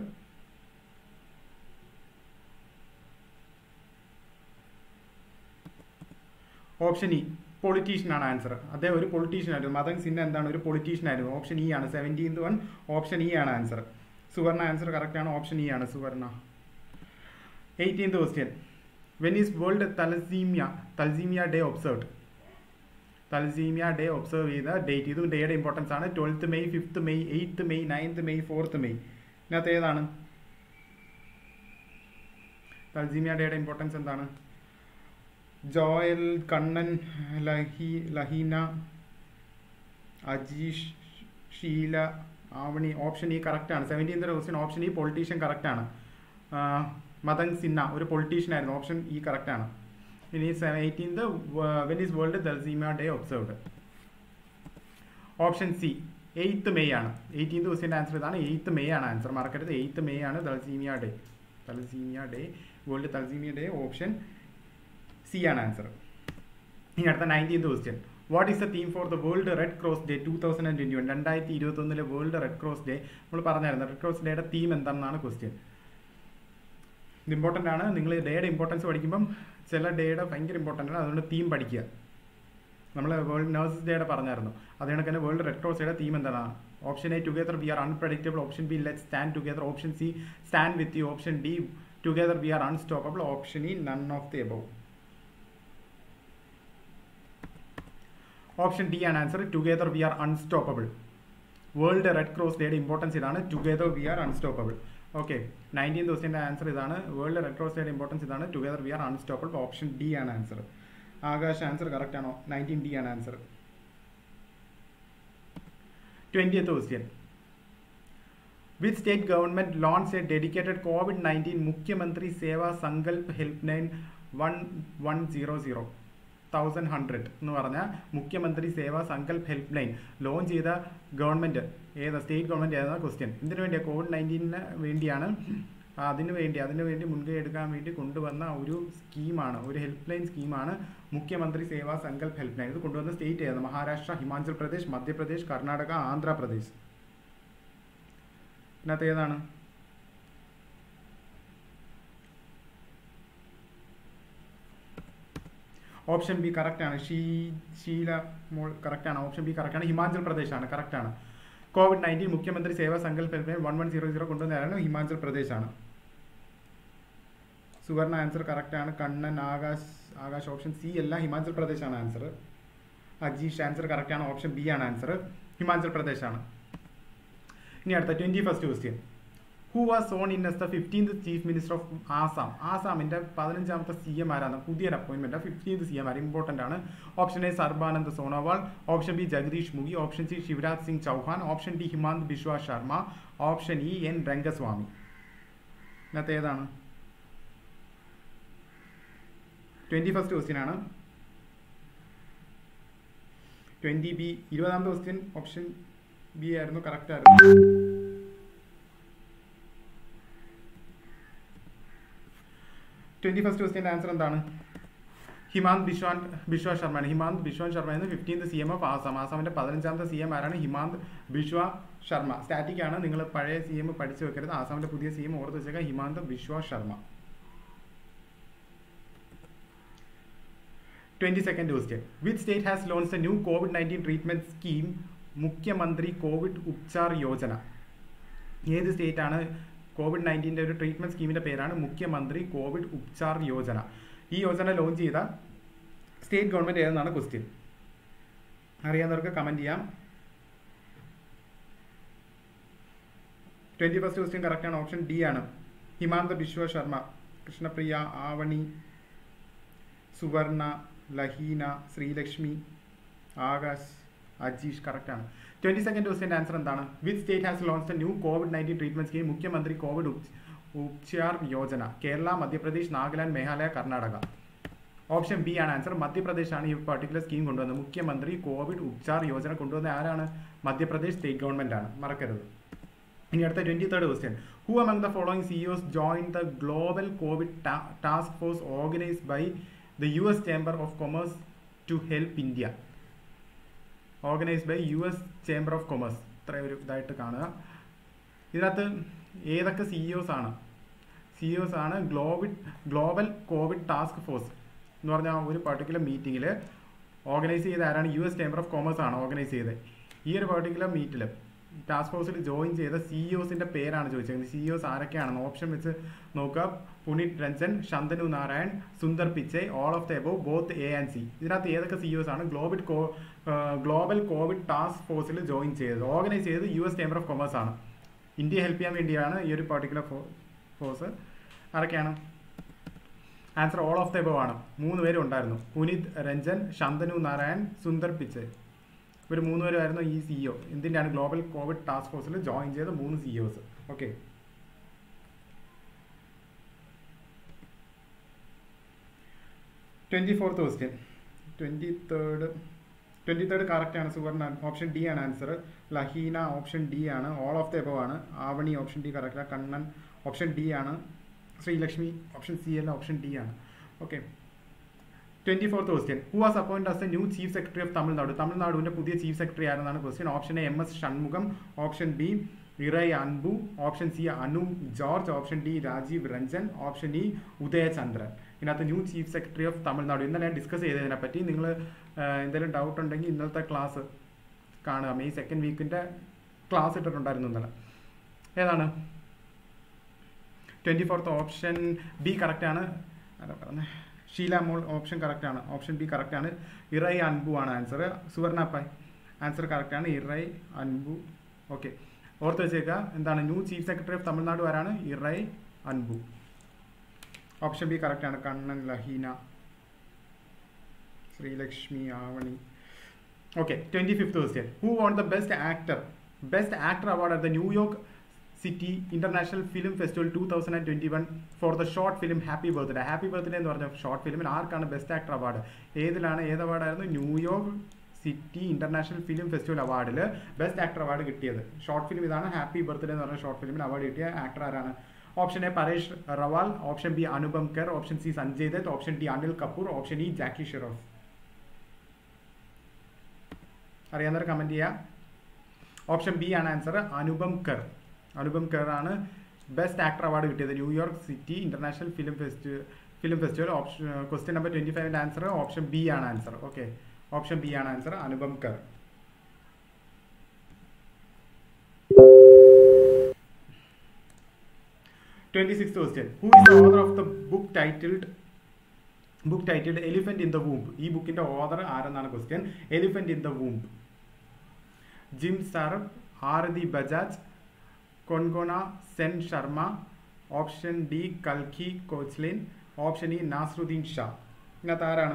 ഓപ്ഷൻ ഇ പൊളിറ്റീഷ്യൻ ആണ് ആൻസർ അദ്ദേഹം ഒരു പൊളിറ്റീഷ്യൻ ആയിരുന്നു മദൻ സിൻഹ എന്താണ് ഒരു പൊളിറ്റീഷ്യൻ ആയിരുന്നു ഓപ്ഷൻ ഇ ആണ് സെവൻറ്റീൻത് വൺ ഓപ്ഷൻ ഇ ആണ് ആൻസർ സുവർണ ആൻസർ കറക്റ്റ് ആണ് ഓപ്ഷൻ ഇ ആണ് Suvarna eighteenth question when is world thalassemia thalassemia day observed thalassemia day observe ചെയ്ത ഡേറ്റ് ഇതും ഡേയുടെ ഇമ്പോർട്ടൻസ് ആണ് twelfth May fifth May eighth May ninth May fourth May ഇതിനകത്ത് ഏതാണ് തൽസീമിയ ഡേയുടെ ഇമ്പോർട്ടൻസ് എന്താണ് Joel Kannan Lahi Laheena Ajeesh Sheela Avani option E correct ആണ് seventeenth question option E politician correct ആണ് മദൻ സിൻഹ ഒരു പൊളിറ്റീഷ്യൻ ആയിരുന്നു ഓപ്ഷൻ ഇ കറക്റ്റ് ആണ് ഇനി eighteenth when is world thalassemia day observed option C eighth May ആണ് എയ്റ്റീൻത് ക്വസ്റ്റ്യൻ്റെ ആൻസർ ഇതാണ് എയ്ത്ത് മെയ് ആണ് ആൻസർ മറക്കരുത് എയ്ത്ത് മെയ് ആണ് thalassemia day thalassemia day world thalassemia day option C ആണ് ആൻസർ ഇനി അടുത്ത nineteenth question what is the theme for the world red cross day two thousand and twenty one രണ്ടായിരത്തി ഇരുപത്തൊന്നിലെ world red cross day നമ്മൾ പറഞ്ഞായിരുന്നു red cross ഡേയുടെ theme എന്താണെന്നാണ് question ഇത് ഇമ്പോർട്ടൻ്റ് ആണ് നിങ്ങൾ ഡേയുടെ ഇമ്പോർട്ടൻസ് പഠിക്കുമ്പം ചില ഡേയുടെ ഭയങ്കര ഇമ്പോർട്ടൻ്റ് ആണ് അതുകൊണ്ട് തീം പഠിക്കുക നമ്മൾ വേൾഡ് നഴ്സസ് ഡേയുടെ പറഞ്ഞായിരുന്നു അതുകൊണ്ട് തന്നെ വേൾഡ് റെഡ് ക്രോസ് ഡേയുടെ തീം എന്താണ് option A together we are unpredictable option B let stand together option C stand with you option D together we are unstoppable option E none of the above option D ആണ് answer together we are unstoppable world red cross ഡേയുടെ importance ഇതാണ് together we are unstoppable okay nineteen ക്വസ്റ്റിൻ്റെ answer ഇതാണ് world red cross ഡേയുടെ importance ഇതാണ് together we are unstoppable option D ആണ് answer Akash answer correct ആണോ nineteen D ആണ് answer twentieth question with state government launches a dedicated covid nineteen Mukhyamantri Seva Sankalp help line one one zero zero thousand hundred എന്ന് പറഞ്ഞ Mukhyamantri Seva Sankalp help line launch ചെയ്ത government ഏതാ state government ഏതാണ് question ഇതിനു വേണ്ടിയാണ് Covid നയൻറ്റീനിന് വേണ്ടിയാണ് അതിനു വേണ്ടി അതിനു വേണ്ടി മുൻകൈ എടുക്കാൻ വേണ്ടി കൊണ്ടുവന്ന ഒരു സ്കീമാണ് ഒരു ഹെൽപ്പ് ലൈൻ സ്കീമാണ് മുഖ്യമന്ത്രി സേവാ സങ്കൽപ് ഹെൽപ്പ് ലൈൻ ഇത് കൊണ്ടുവന്ന സ്റ്റേറ്റ് ഏതാണ് മഹാരാഷ്ട്ര ഹിമാചൽ പ്രദേശ് മധ്യപ്രദേശ് കർണാടക ആന്ധ്രാപ്രദേശ് ഇതിനകത്ത് ഏതാണ് ഓപ്ഷൻ ബി കറക്റ്റ് ആണ് ഷീ ഷീല മോൾ കറക്റ്റ് ആണ് ഓപ്ഷൻ ബി കറക്റ്റ് ആണ് ഹിമാചൽ പ്രദേശ് ആണ് കറക്റ്റ് ആണ് COVID nineteen Mukhyamantri Seva Sankalp help line one one zero zero കൊണ്ടുവന്നതാണ് ഹിമാചൽ പ്രദേശ് ആണ് സുവർണ ആൻസർ കറക്റ്റ് ആണ് കണ്ണൻ ആകാശ് ആകാശ് ഓപ്ഷൻ സി എല്ലാം ഹിമാചൽ പ്രദേശ് ആണ് ആൻസർ അജീഷ് ആൻസർ കറക്റ്റ് ആണ് ഓപ്ഷൻ ബി ആണ് ആൻസർ ഹിമാചൽ പ്രദേശ് ആണ് ഇനി അടുത്ത twenty first question who was on in as the fifteenth chief minister of Assam ആസാമിന്റെ പതിനഞ്ചാമത്തെ സി എം ആരാണ് പുതിയൊരു appointment fifteenth C M are important ആണ് option A Sarbanand Sonowal option B Jagdish Mukhi option C Shivraj Singh Chouhan option D Himanta Biswa Sarma option E N Rangaswamy ഇതിനകത്ത് ഏതാണ് twenty first question ആണ് twenty B ഇരുപതാമത്തെ question option B ആയിരുന്നു കറക്റ്റ് ആയിരുന്നു ട്വന്റി ഫസ്റ്റ് ക്വസ്റ്റ്യൻ്റെ ആൻസർ എന്താണ് ഹിമാന്ത് ബിശ്വാൻ ബിശ്വ ശർമ്മയാണ് ഹിമാന്ത് ബിശ്വാൻ ശർമ്മ എന്ന് fifteenth C M of Assam ആസാമിന്റെ പതിനഞ്ചാമത്തെ സി എം ആരാണ് ഹിമാന്ത് ബിശ്വ ശർമ്മ സ്റ്റാറ്റിക് ആണ് നിങ്ങൾ പഴയ സി എം പഠിച്ചു വെക്കരുത് ആസാമിന്റെ പുതിയ സി എം ഓർത്ത് വെച്ചേക്കാം Himanta Biswa Sarma twenty second question with state has launched a new Covid nineteen treatment scheme Mukhyamantri Covid Upchar Yojana ഏത് സ്റ്റേറ്റ് ആണ് കോവിഡ് നയൻറ്റീൻ്റെ ഒരു ട്രീറ്റ്മെന്റ് സ്കീമിന്റെ പേരാണ് മുഖ്യമന്ത്രി കോവിഡ് ഉപചാർ യോജന ഈ യോജന ലോഞ്ച് ചെയ്ത സ്റ്റേറ്റ് ഗവൺമെന്റ് ഏതെന്നാണ് ക്വസ്റ്റ്യൻ അറിയാവുന്നവർക്ക് കമന്റ് ചെയ്യാം ട്വന്റി ഫസ്റ്റ് ക്വസ്റ്റ്യൻ കറക്റ്റ് ആണ് ഓപ്ഷൻ ഡി ആണ് ഹിമാന്ത ബിശ്വ ശർമ്മ കൃഷ്ണപ്രിയ ആവണി സുവർണ ലഹീന ശ്രീലക്ഷ്മി ആകാശ് അജീഷ് കറക്റ്റ് ആണ് ട്വന്റി സെക്കൻഡ് ക്വസ്റ്റ്യൻ്റെ ആൻസർ എന്താണ് which state has launch new Covid nineteen treatment scheme Mukhyamantri Covid Upchar Yojana Kerala Madhya Pradesh Nagaland Meghalaya Karnataka option B ആണ് ആൻസർ മധ്യപ്രദേശാണ് ഈ പർട്ടിക്കുലർ സ്കീം കൊണ്ടുവന്നത് മുഖ്യമന്ത്രി കോവിഡ് ഉപചാർ യോജന കൊണ്ടുവന്ന ആരാണ് മധ്യപ്രദേശ് സ്റ്റേറ്റ് ഗവൺമെന്റ് ആണ് മറക്കരുത് ഇനി അടുത്ത twenty third question who among the following CEOs join the global Covid task force organised by the U S chamber of commerce to help India organised by U S chamber of commerce ഇത്ര ഒരു ഇതായിട്ട് കാണുക ഇതിനകത്ത് ഏതൊക്കെ CEOs ആണ് CEOs ആണ് ഗ്ലോബിഡ് global Covid task force എന്ന് പറഞ്ഞാൽ ഒരു പർട്ടിക്കുലർ മീറ്റിങ്ങിൽ ഓർഗനൈസ് ചെയ്ത ആരാണ് U S chamber of commerce ആണ് ഓർഗനൈസ് ചെയ്തത് ഈ ഒരു പർട്ടിക്കുലർ മീറ്റിൽ ടാസ്ക് ഫോഴ്സിൽ ജോയിൻ ചെയ്ത സിഇഒസിന്റെ പേരാണ് ചോദിച്ചത് സിഇഒസ് ആരൊക്കെയാണെന്ന് ഓപ്ഷൻ വെച്ച് നോക്കുക Puneet Ranjan Shantanu Narayen Sundar Pichai all of the above both A and C ഇതിനകത്ത് ഏതൊക്കെ സിഇഒസ് ആണ് ഗ്ലോബൽ കോ ഗ്ലോബൽ കോവിഡ് ടാസ്ക് ഫോഴ്സിൽ ജോയിൻ ചെയ്തത് ഓർഗനൈസ് ചെയ്തത് U S chamber of commerce ആണ് ഇന്ത്യയെ ഹെൽപ്പ് ചെയ്യാൻ വേണ്ടിയാണ് ഈ ഒരു പർട്ടിക്കുലർ ഫോഴ്സ് ആരൊക്കെയാണ് answer all of the above ആണ് മൂന്ന് പേരും ഉണ്ടായിരുന്നു പുനീത് രഞ്ജൻ ശന്തനു നാരായൺ സുന്ദർ പിച്ചെ ഇവർ മൂന്ന് പേരായിരുന്നു ഈ സിഇഒ എന്തിൻ്റെയാണ് ഗ്ലോബൽ കോവിഡ് ടാസ്ക് ഫോഴ്സിൽ ജോയിൻ ചെയ്ത മൂന്ന് CEOs okay twenty fourth question twenty third twenty third correct ആണ് സുവർണ ഓപ്ഷൻ ഡി ആണ് ആൻസർ ലഹീന ഓപ്ഷൻ ഡി ആണ് ഓൾ ഓഫ് ദ എബോ ആണ് Avani option D correct Kannan option D ആണ് ശ്രീലക്ഷ്മി ഓപ്ഷൻ സി അല്ല ഓപ്ഷൻ ഡി ആണ് okay twenty fourth question who was appoint as a new chief secretary of Tamil Nadu തമിഴ്നാടുവിന്റെ പുതിയ chief secretary ആരെന്നാണ് question option A M S Shanmugam option B Irai Anbu option C Anu George option D Rajiv Ranjan option E Udayachandran ഇതിനകത്ത് new chief secretary of Tamil Nadu ഇന്നലെ ഞാൻ discuss ചെയ്തതിനെ പറ്റി നിങ്ങൾ എന്തെങ്കിലും ഡൗട്ട് ഉണ്ടെങ്കിൽ ഇന്നലത്തെ ക്ലാസ് കാണുക മെയ് സെക്കൻഡ് വീക്കിന്റെ ക്ലാസ് ഇട്ടിട്ടുണ്ടായിരുന്നു ഇന്നലെ ഏതാണ് twenty fourth option B correct ആണ് ആരാ പറഞ്ഞത് ഷീല മോൾ ഓപ്ഷൻ കറക്റ്റ് ആണ് ഓപ്ഷൻ ബി കറക്റ്റ് ആണ് ഇറൈ അൻബു ആണ് answer Suvarna Pai answer correct ആണ് ഇറൈ അൻബു ഓക്കെ ഓർത്ത് വെച്ചേക്കുക എന്താണ് new chief secretary of Tamil Nadu ആരാണ് Irai Anbu option B correct ആണ് Kannan Laheena Sreelakshmi Avani okay twenty fifth question who won the best actor best actor award at the New York city international film festival two thousand and twenty one for the short film happy birthday happy birthday എന്ന് പറഞ്ഞ short ഫിലിമിൽ ആർക്കാണ് best actor award ഏതിലാണ് ഏത് അവാർഡായിരുന്നു New York city international film festival അവാർഡിൽ best actor award കിട്ടിയത് short film ഇതാണ് ഹാപ്പി ബർത്ത്ഡേ എന്ന് പറഞ്ഞ ഷോർട്ട് ഫിലിമിന് അവാർഡ് കിട്ടിയ ആക്ടർ ആരാണ് option A Paresh Rawal option B Anupam Kher option C Sanjay Dutt option D Anil Kapoor option E Jackie Shroff അറിയാവുന്നവർ കമന്റ് ചെയ്യാം ഓപ്ഷൻ ബി ആണ് ആൻസർ അനുപം കർ അനുപം കർ ആണ് ബെസ്റ്റ് ആക്ടർ അവാർഡ് കിട്ടിയത് New York city international film fest film festival option question number twenty ഫൈവിന്റെ answer option B ആണ് answer okay option B ആണ് answer Anupam Kher twenty six question who is the author of the book titled book titled elephant in the womb ഈ ബുക്കിന്റെ author ആരെന്നാണ് question elephant in the womb Jim Sarbh Aarti Bajaj Konkona Sen Sharma option D കൽഖി Koechlin option E Naseeruddin Shah ഇതിനകത്ത് ആരാണ്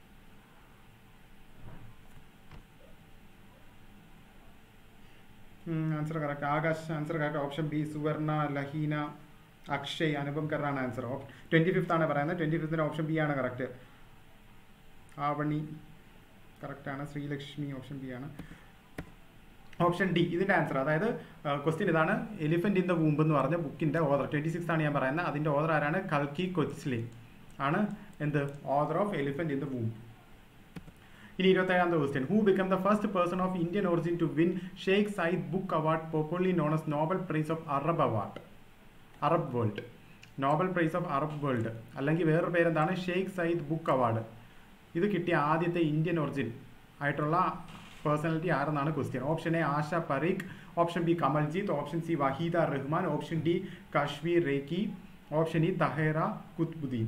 answer correct Akash answer correct option B Suvarna ലഹീന Akshay Anupam കറാണ് answer twenty fifth ആണ് പറയുന്നത് twenty ഫിഫ്തിന്റെ ഓപ്ഷൻ ബി ആണ് കറക്റ്റ് ആവണി കറക്റ്റ് ആണ് ശ്രീലക്ഷ്മി ഓപ്ഷൻ ബി ആണ് ഓപ്ഷൻ ഡി ഇതിന്റെ ആൻസർ അതായത് ക്വസ്റ്റ്യൻ ഇതാണ് എലിഫന്റ് ഇൻ ദ വൂമ്പ് എന്ന് പറഞ്ഞ ബുക്കിന്റെ ഓതർ ട്വന്റി സിക്സ് ആണ് ഞാൻ പറയുന്നത് അതിന്റെ ഓതർ ആരാണ് കൽക്കി കൊച്ച്ലി ആണ് എന്ത് author of elephant in the womb ഇനി ഇരുപത്തേഴാമത്തെ question who become the first person of Indian origin to win Sheikh Zayed book award popularly known as Nobel prize of Arab award Arab world Nobel prize of Arab world അല്ലെങ്കിൽ വേറൊരു പേരെന്താണ് Sheikh Zayed book award ഇത് കിട്ടിയ ആദ്യത്തെ Indian origin ആയിട്ടുള്ള personality ആരെന്നാണ് question option A Asha Parekh option B Kamaljeet option C Waheeda Rehman option D Kashmir Rekhi option E Tahera Qutbuddin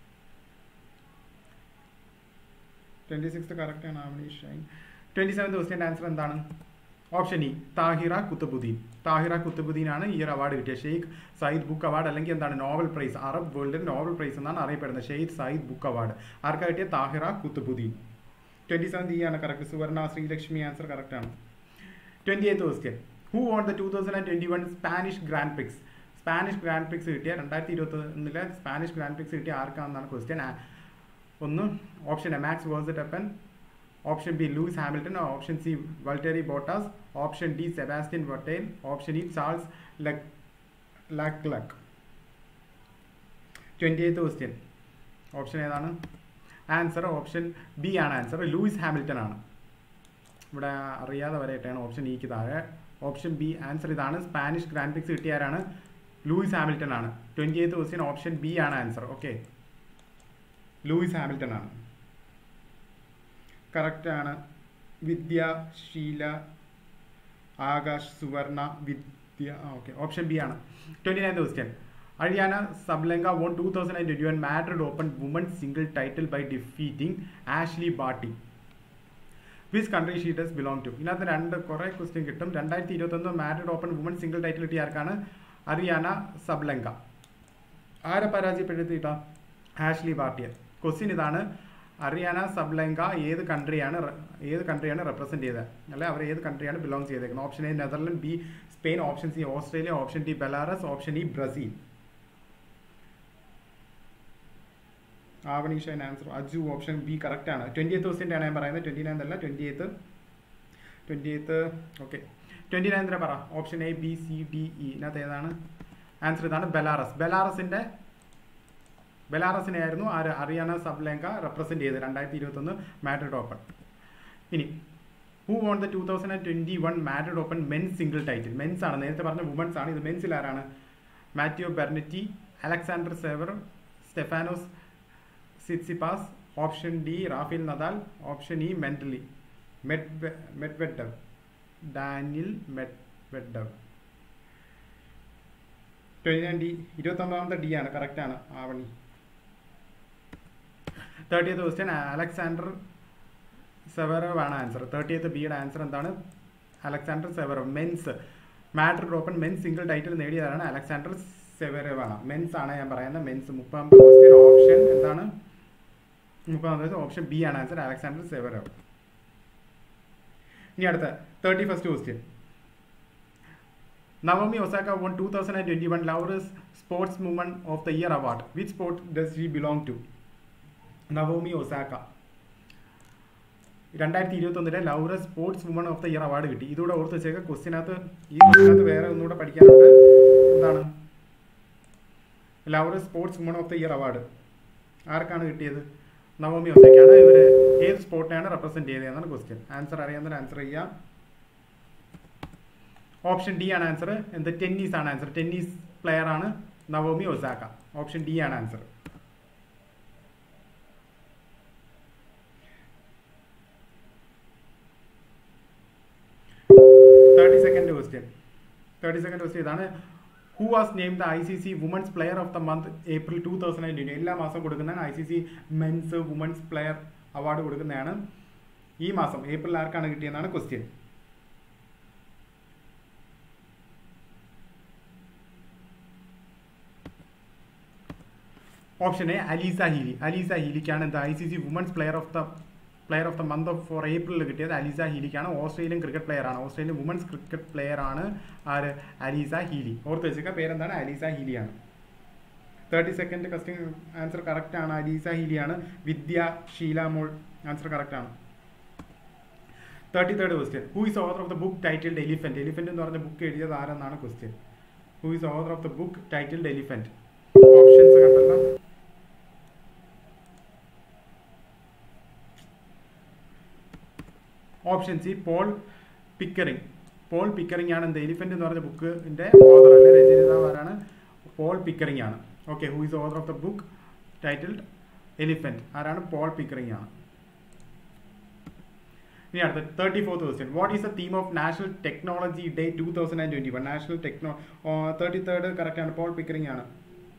twenty six correct ആണ് Avani Shine twenty seventh ക്വസ്റ്റ്യൻ്റെ ആൻസർ എന്താണ് ഓപ്ഷൻ ഇ താഹിറ കുത്തുബുദ്ദീൻ താഹിറ കുത്തുബുദ്ദീൻ ആണ് ഈ ഒരു അവാർഡ് കിട്ടിയത് ഷെയ്ഖ് സയ്യിദ് ബുക്ക് അവാർഡ് അല്ലെങ്കിൽ എന്താണ് നോവൽ പ്രൈസ് അറബ് വേൾഡിൽ നോവൽ പ്രൈസ് എന്നാണ് അറിയപ്പെടുന്നത് ഷെയ്ഖ് സയ്യിദ് ബുക്ക് അവാർഡ് ആർക്കാ കിട്ടിയ താഹിറ കുത്തുബുദ്ദീൻ ട്വന്റി സെവൻ ഈ ആണ് correct Suvarna Sreelakshmi answer correct ആണ് twenty eighth question who won the two thousand and twenty one Spanish grand Prix Spanish grand Prix കിട്ടിയ രണ്ടായിരത്തി ഇരുപത്തി ഒന്നിലെ സ്പാനിഷ് ഗ്രാൻഡ് പ്രിക്സ് കിട്ടിയ ആർക്കാണെന്നാണ് ക്വസ്റ്റ്യൻ ഒന്ന് option A Max Verstappen option B Lewis Hamilton option C Valtteri Bottas option D Sebastian Vettel option E Charles Leclerc twenty eighth question option ഏതാണ് answer option B ആണ് answer Lewis Hamilton ആണ് ഇവിടെ അറിയാതെ വരെയിട്ടാണ് option ഇക്ക് താഴെ option B answer ഇതാണ് Spanish grand prix കിട്ടിയാരാണ് ലൂയിസ് ഹാമിൽട്ടൺ ആണ് twenty eighth question option B ആണ് ആൻസർ ഓക്കെ ലൂയിസ് ഹാമിൽട്ടൺ ആണ് കറക്റ്റ് ആണ് Vidya Sheela Akash Suvarna Vidya okay option B ആണ് twenty ninth question Aryna Sabalenka won two thousand and twenty one Madrid open woman single title by defeating Ashleigh Barty which country she does belong to ഇതിനകത്ത് രണ്ട് കുറേ question കിട്ടും രണ്ടായിരത്തി ഇരുപത്തൊന്ന് Madrid open woman single title കിട്ടിയ ആർക്കാണ് അറിയാന സബ്ലങ്ക ആരെ പരാജയപ്പെടുത്തിയിട്ടാ Ashley ബാർട്ടിയർ question ഇതാണ് അറിയാന സബ്ലങ്ക ഏത് കൺട്രിയാണ് ഏത് കൺട്രിയാണ് റെപ്രസെന്റ് ചെയ്തത് അല്ലെ അവർ ഏത് കൺട്രിയാണ് ബിലോങ് ചെയ്തേക്കുന്നത് option A Netherland B Spain option C Australia option D Belarus option E Brazil ആവണീഷ answer Aju option B correct ആണ് ട്വൻറ്റി എയ്ത്ത് ക്വസ്റ്റിൻ്റെ ആണ് ഞാൻ പറയുന്നത് ട്വൻറ്റി നയൻ അല്ല twenty eighth twenty eighth okay twenty നയൻത്തിനെ പറ option A B C D E ഇതിനകത്ത് ഏതാണ് ആൻസർ ഇതാണ് ബെലാറസ് ബെലാറസിൻ്റെ ബെലാറസിനെ ആയിരുന്നു ആര് അറിയാന സബ്ലേങ്ക റെപ്രസെൻറ്റ് ചെയ്തത് രണ്ടായിരത്തി ഇരുപത്തൊന്ന് മാഡ്രിഡ് ഓപ്പൺ ഇനി who won the two thousand and twenty one Madrid open men's single title men's ആണ് നേരത്തെ പറഞ്ഞ വുമൻസ് ആണ് ഇത് മെൻസിൽ ആരാണ് Matteo Berrettini Alexander Zverev Stefanos Tsitsipas option D Rafael Nadal option E മെന്റലി മെഡ് Medvedev Daniil Medvedev twenty nine D ഇരുപത്തൊമ്പതാമത്തെ ഡി ആണ് കറക്റ്റ് ആണ് Avani thirtieth question Alexander Zverev ആണ് ആൻസർ തേർട്ടിയത്ത് ബിയുടെ ആൻസർ എന്താണ് Alexander Zverev men's Madrid open men's single title നേടിയതാണ് Alexander Zverev ആണ് മെൻസ് ആണ് ഞാൻ പറയുന്നത് മെൻസ് മുപ്പതാമത്തെ ക്വസ്റ്റ്യൻ ഓപ്ഷൻ എന്താണ് മുപ്പതാമത്തെ ഓപ്ഷൻ ബി ആണ് ആൻസർ അലക്സാണ്ടർ സെവറവ് ഇനി അടുത്ത thirty first question Naomi Osaka won two thousand and twenty one Laureus sports movement of the year award which sport does she belong to Naomi Osaka രണ്ടായിരത്തി ഇരുപത്തൊന്നിലെ Laureus sports woman of the year award കിട്ടി ഇതൂടെ ഓർത്ത് വെച്ചേക്ക ക്വസ്റ്റിനകത്ത് ഈ ക്വസ്റ്റിനകത്ത് വേറെ ഒന്നുകൂടെ പഠിക്കാനുണ്ട് എന്താണ് Laureus sports woman of the year award ആർക്കാണ് കിട്ടിയത് നവോമി ഒസാക്കയാണ് ഇവർ ഏത് സ്പോർട്ടിനെയാണ് റെപ്രസെന്റ് ചെയ്തതെന്നാണ് ക്വസ്റ്റ്യൻ ആൻസർ അറിയാവുന്ന ആൻസർ ചെയ്യാം ഓപ്ഷൻ ഡി ആണ് ആൻസർ എന്ത് ടെന്നീസ് ആണ് ആൻസർ ടെന്നീസ് പ്ലെയർ ആണ് നവോമി ഒസാക്ക ഓപ്ഷൻ ഡി ആണ് answer thirty second question thirty second question ഇതാണ് who was name the I C C women's player of the month April two thousand nineteen എല്ലാ മാസം കൊടുക്കുന്നതാണ് I C C men's women's player award കൊടുക്കുന്നതാണ് ഈ മാസം April ആർക്കാണ് കിട്ടിയെന്നാണ് question option A Alyssa Healy Alyssa ഹീലിക്കാണ് എന്താ I C C women's player of the player of the month of for ഏപ്രിലിൽ കിട്ടിയത് അലീസ ഹീലിക്കാണ് ഓസ്ട്രേലിയൻ ക്രിക്കറ്റ് പ്ലെയർ ആണ് ഓസ്ട്രേലിയൻ വുമൻസ് ക്രിക്കറ്റ് പ്ലെയർ ആണ് ആര് അലീസ ഹീലി ഓർത്ത് വെച്ചേക്ക പേരെന്താണ് അലീസ ഹീലിയാണ് thirty second question answer correct ആണ് അലീസ ഹീലിയാണ് വിദ്യ ഷീലാമോൾ ആൻസർ കറക്റ്റ് ആണ് thirty third question who is author of the book titled elephant elephant എന്ന് പറഞ്ഞ ബുക്ക് എഴുതിയത് ആരെന്നാണ് question who is author of the book titled elephant options കണ്ടല്ലോ option C Paul Pickering Paul Pickering ആണ് എന്ത് elephant എന്ന് പറഞ്ഞ ബുക്കിന്റെ ഓതർ അല്ലെ രചയിതാവ് ആരാണ് പോൾ പിക്കറിംഗ് ആണ് okay who is author of the book titled elephant ആരാണ് പോൾ പിക്കറിംഗ് ആണ് ഇനി അടുത്ത thirty fourth question what is the theme of national technology day two thousand and twenty one national techno thirty third correct ആണ് Paul Pickering ആണ്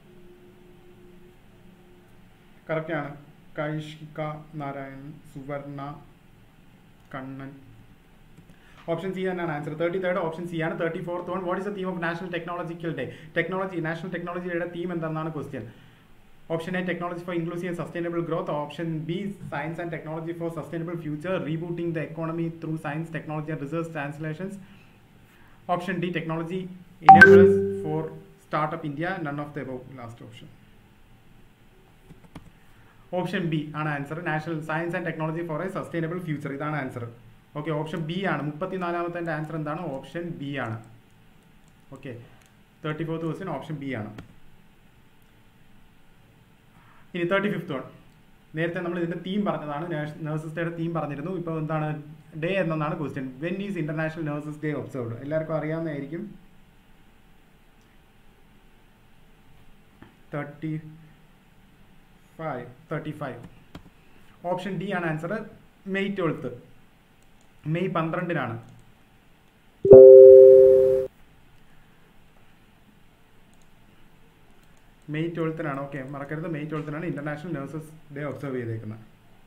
correct ആണ് Kaishika Narayanan Suvarna Kannan option C തന്നെയാണ് answer thirty third option C ആണ് thirty fourth one what is the theme of national technological day technology national technology ഡേയുടെ theme എന്താണെന്നാണ് question option A technology for inclusive and sustainable growth option B science and technology for sustainable future rebooting the economy through science technology and research translations option D technology enables for startup India none of the above last option option B ആണ് answer national science and technology for a sustainable future ഇതാണ് answer okay option B ആണ് മുപ്പത്തിനാലാമത്തെ answer എന്താണ് option B ആണ് okay thirty fourth question option B ആണ് ഇനി thirty fifth one നേരത്തെ നമ്മൾ ഇതിന്റെ തീം പറഞ്ഞതാണ് നഴ്സസ് ഡേയുടെ തീം പറഞ്ഞിരുന്നു ഇപ്പോൾ എന്താണ് ഡേ എന്നതാണ് question when is international nurses day observed എല്ലാവർക്കും അറിയാവുന്നതായിരിക്കും thirty five thirty five option D ആണ് ആൻസർ മെയ് ട്വൽത്ത് മെയ് പന്ത്രണ്ടിനാണ് മെയ് ട്വൽത്തിനാണ് ഓക്കെ മറക്കരുത് മെയ് ട്വൽത്തിനാണ് ഇന്റർനാഷണൽ നഴ്സസ് ഡേ ഒബ്സർവ് ചെയ്തേക്കുന്നത്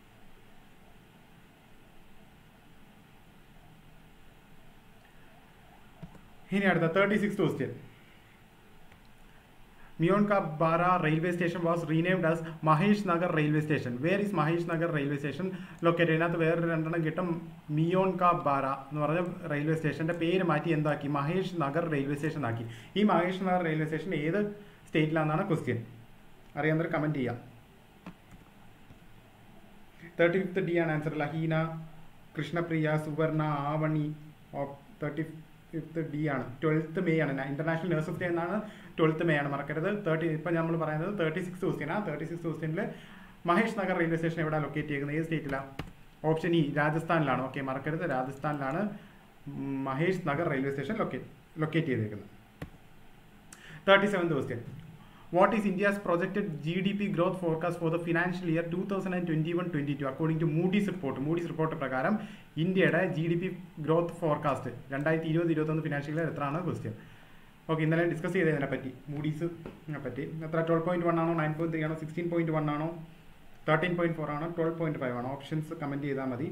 ഇനി അടുത്ത thirty six question Mian ka Bara railway station was renamed as Mahesh Nagar railway station where is Mahesh Nagar railway station located ഇതിനകത്ത് വേറെ രണ്ടെണ്ണം കിട്ടും മിയോൺ കാ ബാര എന്ന് പറഞ്ഞ റെയിൽവേ സ്റ്റേഷന്റെ പേര് മാറ്റി എന്താക്കി മഹേഷ് നഗർ റെയിൽവേ സ്റ്റേഷൻ ആക്കി ഈ മഹേഷ് നഗർ റെയിൽവേ സ്റ്റേഷൻ ഏത് സ്റ്റേറ്റിലാണെന്നാണ് ക്വസ്റ്റ്യൻ അറിയാവുന്നവർ കമന്റ് ചെയ്യാം തേർട്ടി ഫിഫ്ത്ത് ഡി ആണ് answer Laheena Krishnapriya Suvarna Avani thirty fifth D ആണ് ട്വൽത്ത് മെയ് ആണ് ഇന്റർനാഷണൽ നഴ്സസ് ഡേ എന്നാണ് ട്വൽത്ത് മെയ് ആണ് മറക്കരുത് തേർട്ടി ഇപ്പം നമ്മൾ പറയുന്നത് തേർട്ടി സിക്സ് ക്വസ്റ്റ്യനാണ് തേർട്ടി സിക്സ് ക്വസ്റ്റ്യനിൽ മഹേഷ് നഗർ റെയിൽവേ സ്റ്റേഷൻ എവിടെ ലൊക്കേറ്റ് ചെയ്യുന്നത് ഏത് സ്റ്റേറ്റിലാണ് ഓപ്ഷൻ ഇ രാജസ്ഥാനിലാണ് ഓക്കെ മറക്കരുത് രാജസ്ഥാനിലാണ് Mahesh Nagar railway station locate locate ചെയ്തേക്കുന്നത് thirty seventh question what is India's projected G D P growth forecast for the financial year two thousand and twenty one twenty two according to Moody's report Moody's report പ്രകാരം ഇന്ത്യയുടെ G D P growth forecast രണ്ടായിരത്തി ഇരുപത് ഇരുപത്തൊന്ന് financial year എത്രയാണ് question okay ഇന്നലെ discuss ചെയ്തതിനെ പറ്റി മൂഡീസിനെ പറ്റി എത്ര ട്വൽവ് പോയിന്റ് വൺ ആണോ നയൻ പോയിന്റ് ത്രീ ആണോ സിക്സ്റ്റീൻ പോയിന്റ് വൺ ആണോ തേർട്ടീൻ പോയിന്റ് ഫോർ ആണോ ട്വൽവ് പോയിന്റ് ഫൈവ് ആണോ ഓപ്ഷൻസ് കമന്റ് ചെയ്താൽ മതി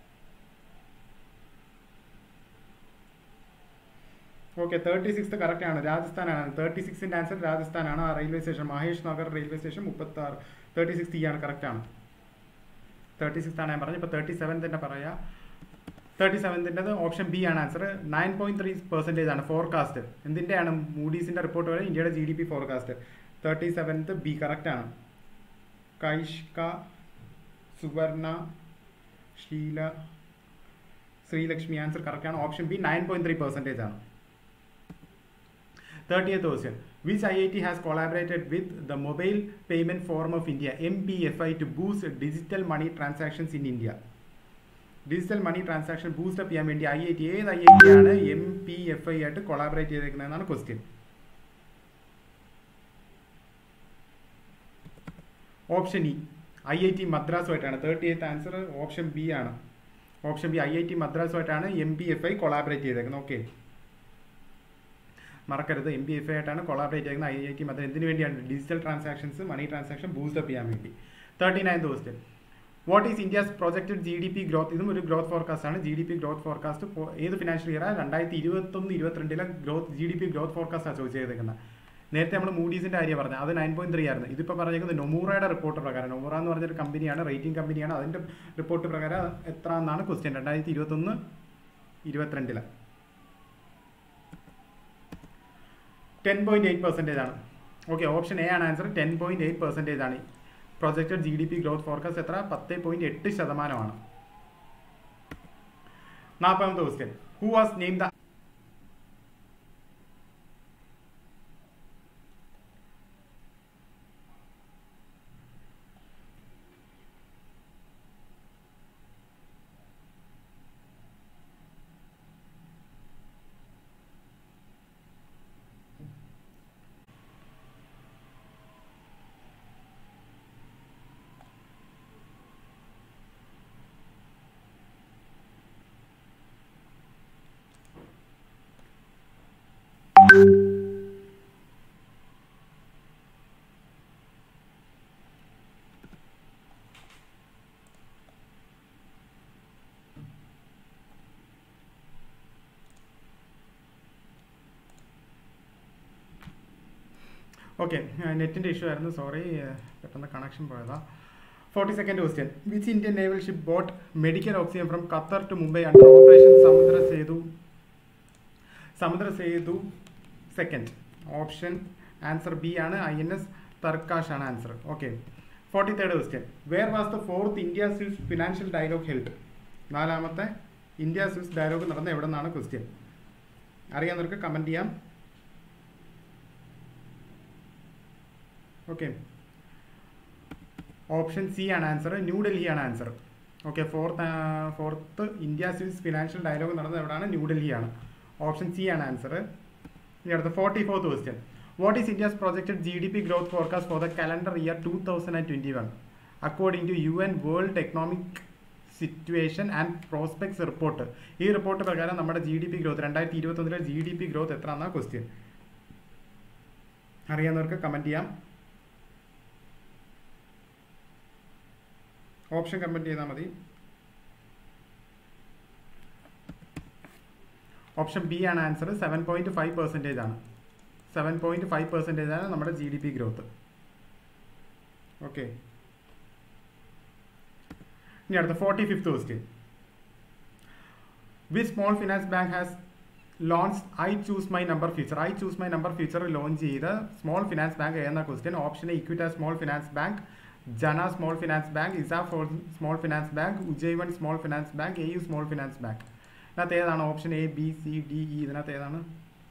ഓക്കെ തേർട്ടി സിക്സ് കറക്റ്റ് ആണ് രാജസ്ഥാനാണ് തേർട്ടി സിക്സിന്റെ ആൻസർ രാജസ്ഥാനാണ് ആ railway station Mahesh Nagar railway station മുപ്പത്തി ആറ് തേർട്ടി സിക്സ് ഈ ആണ് കറക്റ്റ് ആണ് തേർട്ടി സിക്സ് ആണ് ഞാൻ പറഞ്ഞത് ഇപ്പോൾ തേർട്ടി സെവൻ തന്നെ പറയാം തേർട്ടി സെവൻത്തിൻ്റെത് ഓപ്ഷൻ ബി ആണ് answer nine point three percentage ആണ് ഫോർകാസ്റ്റ് എന്തിൻ്റെയാണ് മൂഡീസിൻ്റെ റിപ്പോർട്ട് വരെ ഇന്ത്യയുടെ G D P forecast thirty seventh B correct ആണ് കൈഷ്ക സുവർണ ഷീല ശ്രീലക്ഷ്മി ആൻസർ കറക്റ്റ് ആണ് option B nine point three percentage ആണ് thirty eighth question which I I T has collaborated with the mobile payment forum of India M P F I to boost digital money transactions in India digital money transaction boost up ചെയ്യാൻ വേണ്ടി I I T ഏത് I I T ആണ് M P F I ആയിട്ട് collaborate ചെയ്തേക്കുന്നതെന്നാണ് question option E I I T മദ്രാസുമായിട്ടാണ് thirty eighth answer option B ആണ് option B I I T മദ്രാസുമായിട്ടാണ് M P F I collaborate ചെയ്തേക്കുന്നത് okay മറക്കരുത് M P F ആയിട്ടാണ് collaborate ചെയ്യുന്ന I I T Madras എന്തിനു വേണ്ടിയാണ് digital transactions money transaction boost up ചെയ്യാൻ വേണ്ടി thirty nine question what is India's projected G D P growth ഇതും ഒരു ഗ്രോത്ത് ഫോർകാസ്റ്റ് ആണ് G D P growth forecast ഏത് ഫിനാൻഷ്യൽ ഇയർ രണ്ടായിരത്തി ഇരുപത്തൊന്ന് ഇരുപത്തിരണ്ടിലെ growth G D P growth forecast ആണ് ചോദിച്ചു ചെയ്തേക്കുന്നത് നേരത്തെ നമ്മൾ മൂഡീസിന്റെ കാര്യം പറഞ്ഞത് അത് നയൻ പോയിന്റ് ത്രീ ആയിരുന്നു ഇതിപ്പോൾ പറഞ്ഞേക്കുന്നത് നൊമൂറയുടെ റിപ്പോർട്ട് പ്രകാരം നൊമൂറ എന്ന് പറഞ്ഞൊരു കമ്പനിയാണ് റേറ്റിംഗ് കമ്പനിയാണ് അതിന്റെ റിപ്പോർട്ട് പ്രകാരം എത്ര എന്നാണ് ക്വസ്റ്റ്യൻ രണ്ടായിരത്തി ഇരുപത്തൊന്ന് ഇരുപത്തിരണ്ടില് ടെൻ പോയിന്റ് എയ്റ്റ് പെർസെൻറ്റേജ് ആണ് ഓക്കെ ഓപ്ഷൻ എ ആണ് answer ten point eight percentage ആണ് projected G D P growth forecast എത്ര പത്ത് പോയിന്റ് എട്ട് ശതമാനമാണ് നാൽപ്പതാമത്തെ question who was name the okay നെറ്റിന്റെ ഇഷ്യൂ ആയിരുന്നു സോറി പെട്ടെന്ന് കണക്ഷൻ പോയതാ forty second question which Indian naval ship boat medical oxygen from Qatar to Mumbai under operation Samudra Setu Samudra Setu second option answer B ആണ് ഐ എൻ എസ് തർക്കാഷ് ആണ് answer okay forty third question where was the fourth India Swiss financial dialogue held നാലാമത്തെ India Swiss dialogue നടന്ന എവിടെ നിന്നാണ് ക്വസ്റ്റ്യൻ അറിയാവുന്നവർക്ക് comment ചെയ്യാം okay option C ആണ് ആൻസർ ന്യൂഡൽഹി ആണ് answer okay fourth fourth India Swiss financial dialogue നടന്നത് എവിടെയാണ് ന്യൂഡൽഹിയാണ് ഓപ്ഷൻ സി ആണ് ആൻസർ ഇനി അടുത്ത forty fourth question what is India's projected G D P growth forecast for the calendar year two thousand and twenty one according to U N world economic situation and prospects report ഈ report പ്രകാരം നമ്മുടെ G D P growth രണ്ടായിരത്തി ഇരുപത്തൊന്നിലെ G D P growth എത്ര എന്നാണ് question അറിയാവുന്നവർക്ക് comment ചെയ്യാം option comment ചെയ്താൽ മതി ഓപ്ഷൻ ബി ആണ് answer seven point five percentage ആണ് സെവൻ പോയിന്റ് ഫൈവ് പെർസെൻറ്റേജ് ആണ് നമ്മുടെ G D P growth okay ഇനി അടുത്ത forty fifth question which small finance bank has launch I choose my number feature I choose my number feature launch ചെയ്ത small finance bank എന്ന question option A Equitas small finance bank Jana small finance bank Isa small finance bank Ujjivan small finance bank A U small finance bank ഇതിനകത്ത് ഏതാണ് option A B C D E ഇതിനകത്ത് ഏതാണ്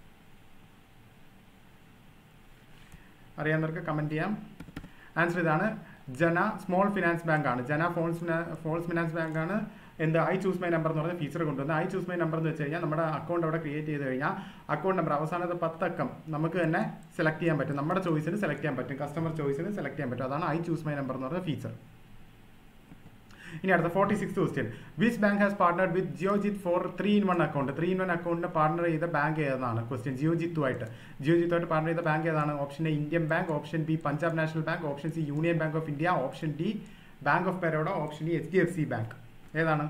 അറിയാവുന്നവർക്ക് comment ചെയ്യാം answer ഇതാണ് ജന small finance bank ആണ് ജന false false finance bank ആണ് എന്ത് ഐ ചൂസ് മൈ നമ്പർ എന്ന് പറഞ്ഞ ഫീച്ചർ കൊണ്ടുവന്ന് ഐ ചൂസ് മൈ നമ്പർ എന്ന് വെച്ച് കഴിഞ്ഞാൽ നമ്മുടെ അക്കൗണ്ട് അവിടെ ക്രിയേറ്റ് ചെയ്ത് കഴിഞ്ഞാൽ അക്കൗണ്ട് നമ്പർ അവസാനത്തെ പത്തക്കം നമുക്ക് തന്നെ സെലക്ട് ചെയ്യാൻ പറ്റും നമ്മുടെ ചോയ്സിന് സെലക്ട് ചെയ്യാൻ പറ്റും കസ്റ്റമർ ചോയ്സിന് സെലക്ട് ചെയ്യാൻ പറ്റും അതാണ് ഐ ചൂസ് മൈ നമ്പർ എന്ന് പറഞ്ഞ ഫീച്ചർ ഇനി അടുത്ത forty six question which bank has partnered with Geojit for three in one account three in one അക്കൗണ്ടിന് പാർട്ണർ ചെയ്ത ബാങ്ക് ഏതാണ് ക്വസ്റ്റ്യൻ ജിയോജിത്തുമായിട്ട് ജിയോജിത്തുമായിട്ട് പാർട്ണർ ചെയ്ത ബാങ്ക് ഏതാണ് option A Indian bank option B Punjab national bank option C union bank of India option D bank of Baroda option D H D F C bank ഏതാണ്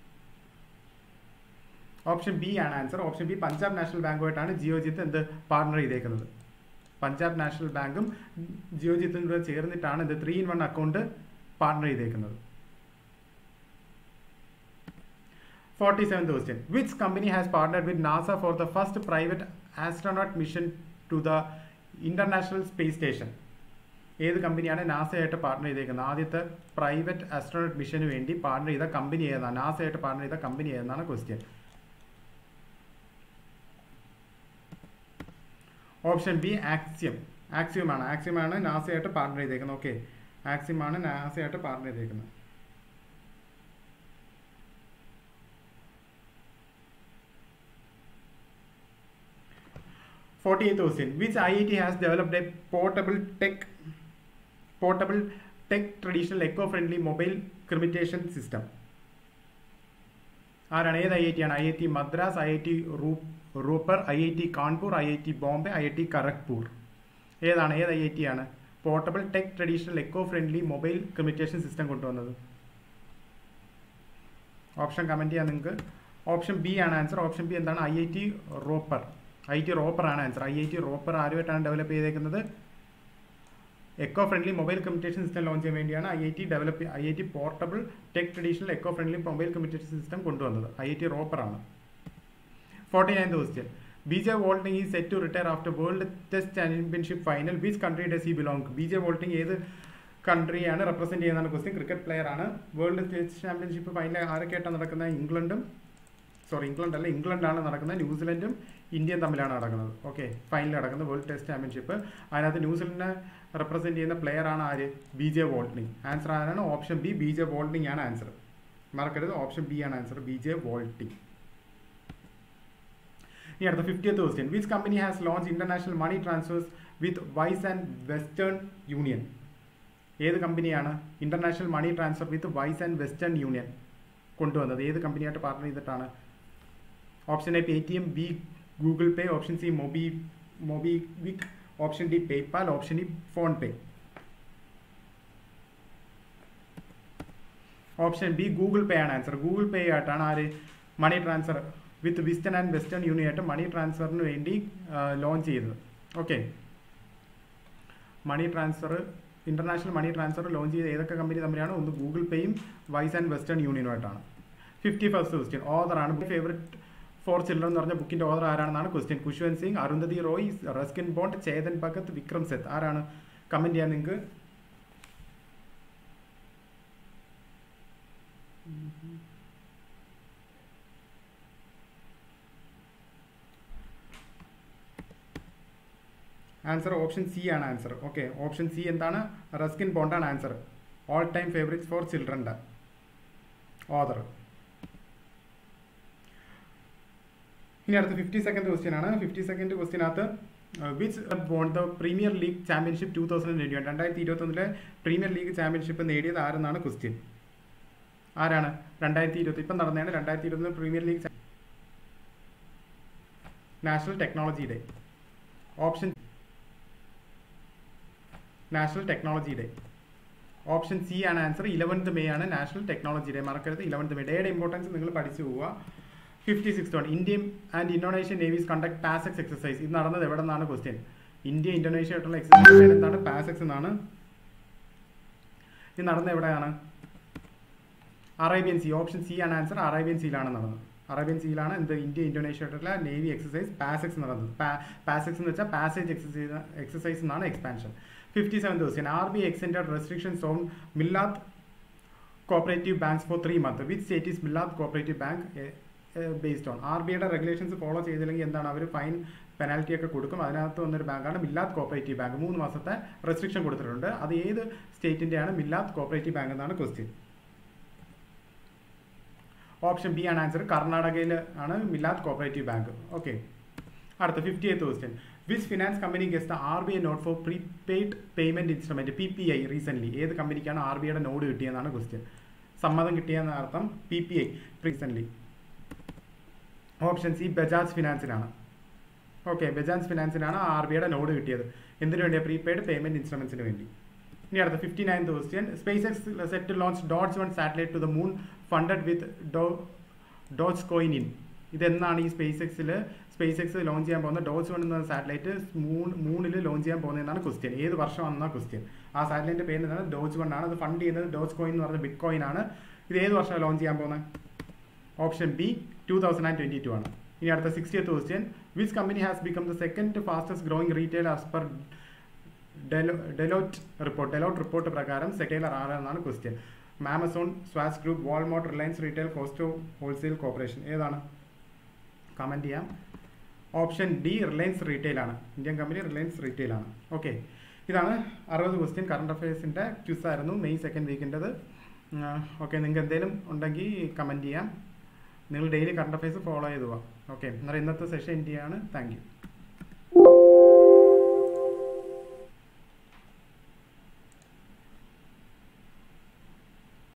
option B ആണ് answer option B Punjab national ബാങ്കുമായിട്ടാണ് Geojit എന്ത് partner ചെയ്തേക്കുന്നത് Punjab national ബാങ്കും ജിയോജിത്തും കൂടെ ചേർന്നിട്ടാണ് ഇത് three in one account partner ചെയ്തേക്കുന്നത് forty seventh question which company has partnered with NASA for the first private astronaut mission to the international space station ഏത് കമ്പനിയാണ് നാസയായിട്ട് partner ചെയ്തേക്കുന്നത് ആദ്യത്തെ പ്രൈവറ്റ് ആസ്ട്രോനോട്ട് മിഷന് വേണ്ടി പാർട്ണർ ചെയ്ത കമ്പനി ഏതാണ് നാസയായിട്ട് പാർട്ണർ ചെയ്ത കമ്പനി ഏതെന്നാണ് question option B Axiom Axiom ആണ് ആക്സിയം ആണ് നാസയായിട്ട് പാർട്ണർ ചെയ്തേക്കുന്നത് ഓക്കെ ആക്സിയം ആണ് നാസയായിട്ട് പാർട്ണർ ചെയ്തേക്കുന്നത് forty eighth question which I I T has developed a portable tech portable tech traditional eco friendly mobile cremation system ആരാണ് ഏത് ഐ ഐ ടി ആണ് I I T Madras I I T Ropar I I T Kanpur I I T Bombay I I T Kharagpur ഏതാണ് ഏത് I I T ആണ് portable tech traditional eco friendly mobile communication system കൊണ്ടുവന്നത് option comment ചെയ്യാൻ നിങ്ങൾക്ക് option B ആണ് answer option B എന്താണ് I I T Ropar I T Ropar ആണ് answer I I T Ropar ആരുമായിട്ടാണ് ഡെവലപ്പ് ചെയ്തേക്കുന്നത് eco friendly mobile communication system launch ചെയ്യാൻ വേണ്ടിയാണ് I I T develop I I T portable tech traditional eco friendly mobile communication system കൊണ്ടുവന്നത് I I T Ropar ആണ് forty nine question B J Watling is set to retire after world test championship final which country does he belong B J Watling ഏത് കൺട്രിയാണ് represent ചെയ്യുന്നതാണ് question cricket player ആണ് world test championship final ആരൊക്കെയായിട്ടാണ് നടക്കുന്നത് ഇംഗ്ലണ്ടും sorry England അല്ല ഇംഗ്ലണ്ടാണ് നടക്കുന്നത് ന്യൂസിലൻഡും ഇന്ത്യയും തമ്മിലാണ് നടക്കുന്നത് ഓക്കെ ഫൈനൽ നടക്കുന്നത് വേൾഡ് ടെസ്റ്റ് ചാമ്പ്യൻഷിപ്പ് അതിനകത്ത് ന്യൂസിലൻഡിനെ റെപ്രസെന്റ് ചെയ്യുന്ന പ്ലെയർ ആണ് ആര് ബി ജെ വോൾട്ടിംഗ് ആൻസർ ആരാണ് option B B J Watling ആണ് ആൻസർ മറക്കരുത് ഓപ്ഷൻ ബി ആണ് ആൻസർ ബി ജെ വോൾട്ടിംഗ് ഇനി അടുത്ത fiftieth question which company has launch international money transfers with Wise and Western Union ഏത് കമ്പനിയാണ് international money transfer with Wise and Western Union കൊണ്ടുവന്നത് ഏത് കമ്പനിയായിട്ട് പാർട്ണർ ചെയ്തിട്ടാണ് option A pay Paytm B Google Pay option C MobiKwik MobiKwik option D PayPal option E PhonePe option B Google Pay ആണ് answer Google Pay ആയിട്ടാണ് ആര് money transfer with Western and Western Union ആയിട്ട് money ട്രാൻസ്ഫറിന് വേണ്ടി launch ചെയ്തത് okay money transfer international money transfer launch ചെയ്ത ഏതൊക്കെ company തമ്മിലാണ് ഒന്ന് ഗൂഗിൾ പേയും വൈസ് ആൻഡ് വെസ്റ്റേൺ യൂണിയനുമായിട്ടാണ് ഫിഫ്റ്റി ഫസ്റ്റ് ക്വസ്റ്റ്യൻ ഓതറാണ് ഫേവറേറ്റ് ഫോർ ചിൽഡ്രൻ എന്ന് പറഞ്ഞ ബുക്കിന്റെ author ആരാണെന്നാണ് question Khushwant Singh Arundhati Roy Ruskin Bond Chetan Bhagat Vikram Seth ആരാണ് കമന്റ് ചെയ്യാൻ നിങ്ങൾക്ക് ആൻസർ ഓപ്ഷൻ സി ആണ് ആൻസർ ഓക്കെ ഓപ്ഷൻ സി എന്താണ് റസ്കിൻ ബോണ്ടാണ് answer all time favourites for ചിൽഡ്രൻ്റെ ഓദർ ഇനി അടുത്ത ഫിഫ്റ്റി സെക്കൻഡ് ക്വസ്റ്റ്യൻ ആണ് ഫിഫ്റ്റി സെക്കൻഡ് ക്വസ്റ്റ്യനകത്ത് which won the premier league championship two thousand twenty one രണ്ടായിരത്തി ഇരുപത്തൊന്നിലെ പ്രീമിയർ ലീഗ് ചാമ്പ്യൻഷിപ്പ് നേടിയത് ആരെന്നാണ് ക്വസ്റ്റ്യൻ ആരാണ് രണ്ടായിരത്തി ഇരുപത്തി ഇപ്പം നടന്നതാണ് രണ്ടായിരത്തി ഇരുപത്തൊന്ന് premier league national technology day option national technology day option C ആണ് ആൻസർ ഇലവൻത്ത് മെയ് ആണ് നാഷണൽ ടെക്നോളജി ഡേ മറക്കരുത് ഇലവൻത്ത് മെയ് ഡേയുടെ ഇമ്പോർട്ടൻസ് നിങ്ങൾ പഠിച്ചു പോവുക fifty six one Indian and Indonesian navies conduct PASSEX exercise ഇത് നടന്നത് എവിടെ നിന്നാണ് ക്വസ്റ്റ്യൻ ഇന്ത്യ ഇന്തോനേഷ്യ ആയിട്ടുള്ള എക്സസൈസ് പേര് എന്താണ് പാസെക്സ് എന്നാണ് ഇത് നടന്നത് എവിടെയാണ് അറേബ്യൻ സി ഓപ്ഷൻ സി ആണ് ആൻസർ അറേബ്യൻ സിയിലാണ് നടന്നത് അറേബ്യൻ സീലാണ് എന്ത് ഇന്ത്യ ഇന്തോനേഷ്യ ആയിട്ടുള്ള നേവി എക്സസൈസ് പാസെക്സ് നടന്നത് പാസെക്സ് എന്ന് വെച്ചാൽ പാസേജ് എക്സസൈസ് എക്സസൈസ് എന്നാണ് expansion fifty seven question R B extend restrictions on Millath cooperative banks for three month which state is Millath cooperative bank based on R B ഐയുടെ regulations follow ചെയ്തില്ലെങ്കിൽ എന്താണ് അവർ fine penalty ഒക്കെ കൊടുക്കും അതിനകത്ത് വന്നൊരു ബാങ്കാണ് മില്ലാത്ത് കോപ്പറേറ്റീവ് ബാങ്ക് മൂന്ന് മാസത്തെ റെസ്ട്രിക്ഷൻ കൊടുത്തിട്ടുണ്ട് അത് ഏത് സ്റ്റേറ്റിൻ്റെയാണ് മില്ലാത്ത് കോപ്പറേറ്റീവ് ബാങ്ക് എന്നാണ് ക്വസ്റ്റ്യൻ ഓപ്ഷൻ ബി ആണ് ആൻസർ കർണാടകയിൽ ആണ് മില്ലാത്ത് കോപ്പറേറ്റീവ് ബാങ്ക് ഓക്കെ അടുത്ത fifty eighth question which finance company ഗസ്റ്റ് R B I nod for prepaid payment instrument P P I recent ഏത് കമ്പനിക്കാണ് ആർ ബി ഐയുടെ നോഡ് കിട്ടിയെന്നാണ് ക്വസ്റ്റ്യൻ സമ്മതം കിട്ടിയെന്ന അർത്ഥം P P I recent option C Bajaj ഫിനാൻസിനാണ് ഓക്കെ ബജാജ് ഫിനാൻസിനാണ് ആർ ബി ഐയുടെ നോഡ് കിട്ടിയത് എന്തിനു വേണ്ടിയാണ് പ്രീപെയ്ഡ് പേയ്മെന്റ് ഇൻസ്ട്രുമെന്റ്സിന് വേണ്ടി ഇനി അടുത്ത fifty ninth question space X set launch dots one satellite to the moon funded with ഡോ ഡോച്ച് കോയിൻ ഇൻ ഇതെന്നാണ് ഈ സ്പേസ് എക്സിൽ സ്പേസ് എക്സ് ലോഞ്ച് ചെയ്യാൻ പോകുന്ന ഡോച്ച് വൺ എന്ന സാറ്റലൈറ്റ് മൂൺ മൂണിൽ ലോഞ്ച് ചെയ്യാൻ പോകുന്നതെന്നാണ് ക്വസ്റ്റ്യൻ ഏത് വർഷമാണെന്നാണ് ക്വസ്റ്റ്യൻ ആ സാറ്റലൈറ്റിന്റെ പേര് എന്താണ് ഡോച്ച് വൺ ആണ് അത് ഫണ്ട് ചെയ്യുന്നത് ഡോച്ച് കോയിൻ എന്ന് പറഞ്ഞ ബിറ്റ് കോയിൻ ആണ് ഇത് ഏത് വർഷമാണ് ലോഞ്ച് ചെയ്യാൻ പോകുന്നത് option B two thousand and twenty two ആണ് ഇനി അടുത്ത sixtieth question which company has become the second fastest growing retail as per Deloitte report Deloitte report പ്രകാരം സെക്കൻഡർ ആരെന്നാണ് ക്വസ്റ്റ്യൻ ആമസോൺ സ്വാസ് group Walmart Reliance retail Costco wholesale corporation ഏതാണ് comment ചെയ്യാം option D Reliance retail ആണ് ഇന്ത്യൻ കമ്പനി റിലയൻസ് റീറ്റെയിൽ ആണ് okay ഇതാണ് അറുപത് ക്വസ്റ്റ്യൻ കറണ്ട് അഫയേഴ്സിൻ്റെ ക്യൂസ് ആയിരുന്നു മെയ് സെക്കൻഡ് വീക്കിൻ്റെത് ഓക്കെ നിങ്ങൾക്ക് എന്തെങ്കിലും ഉണ്ടെങ്കിൽ കമൻറ്റ് ചെയ്യാം നിങ്ങൾ ഡെയിലി കറണ്ട് അഫയേഴ്സ് ഫോളോ ചെയ്തു പോവാം ഓക്കെ എന്നാൽ ഇന്നത്തെ സെഷൻ ഇന്ത്യയാണ് താങ്ക് യു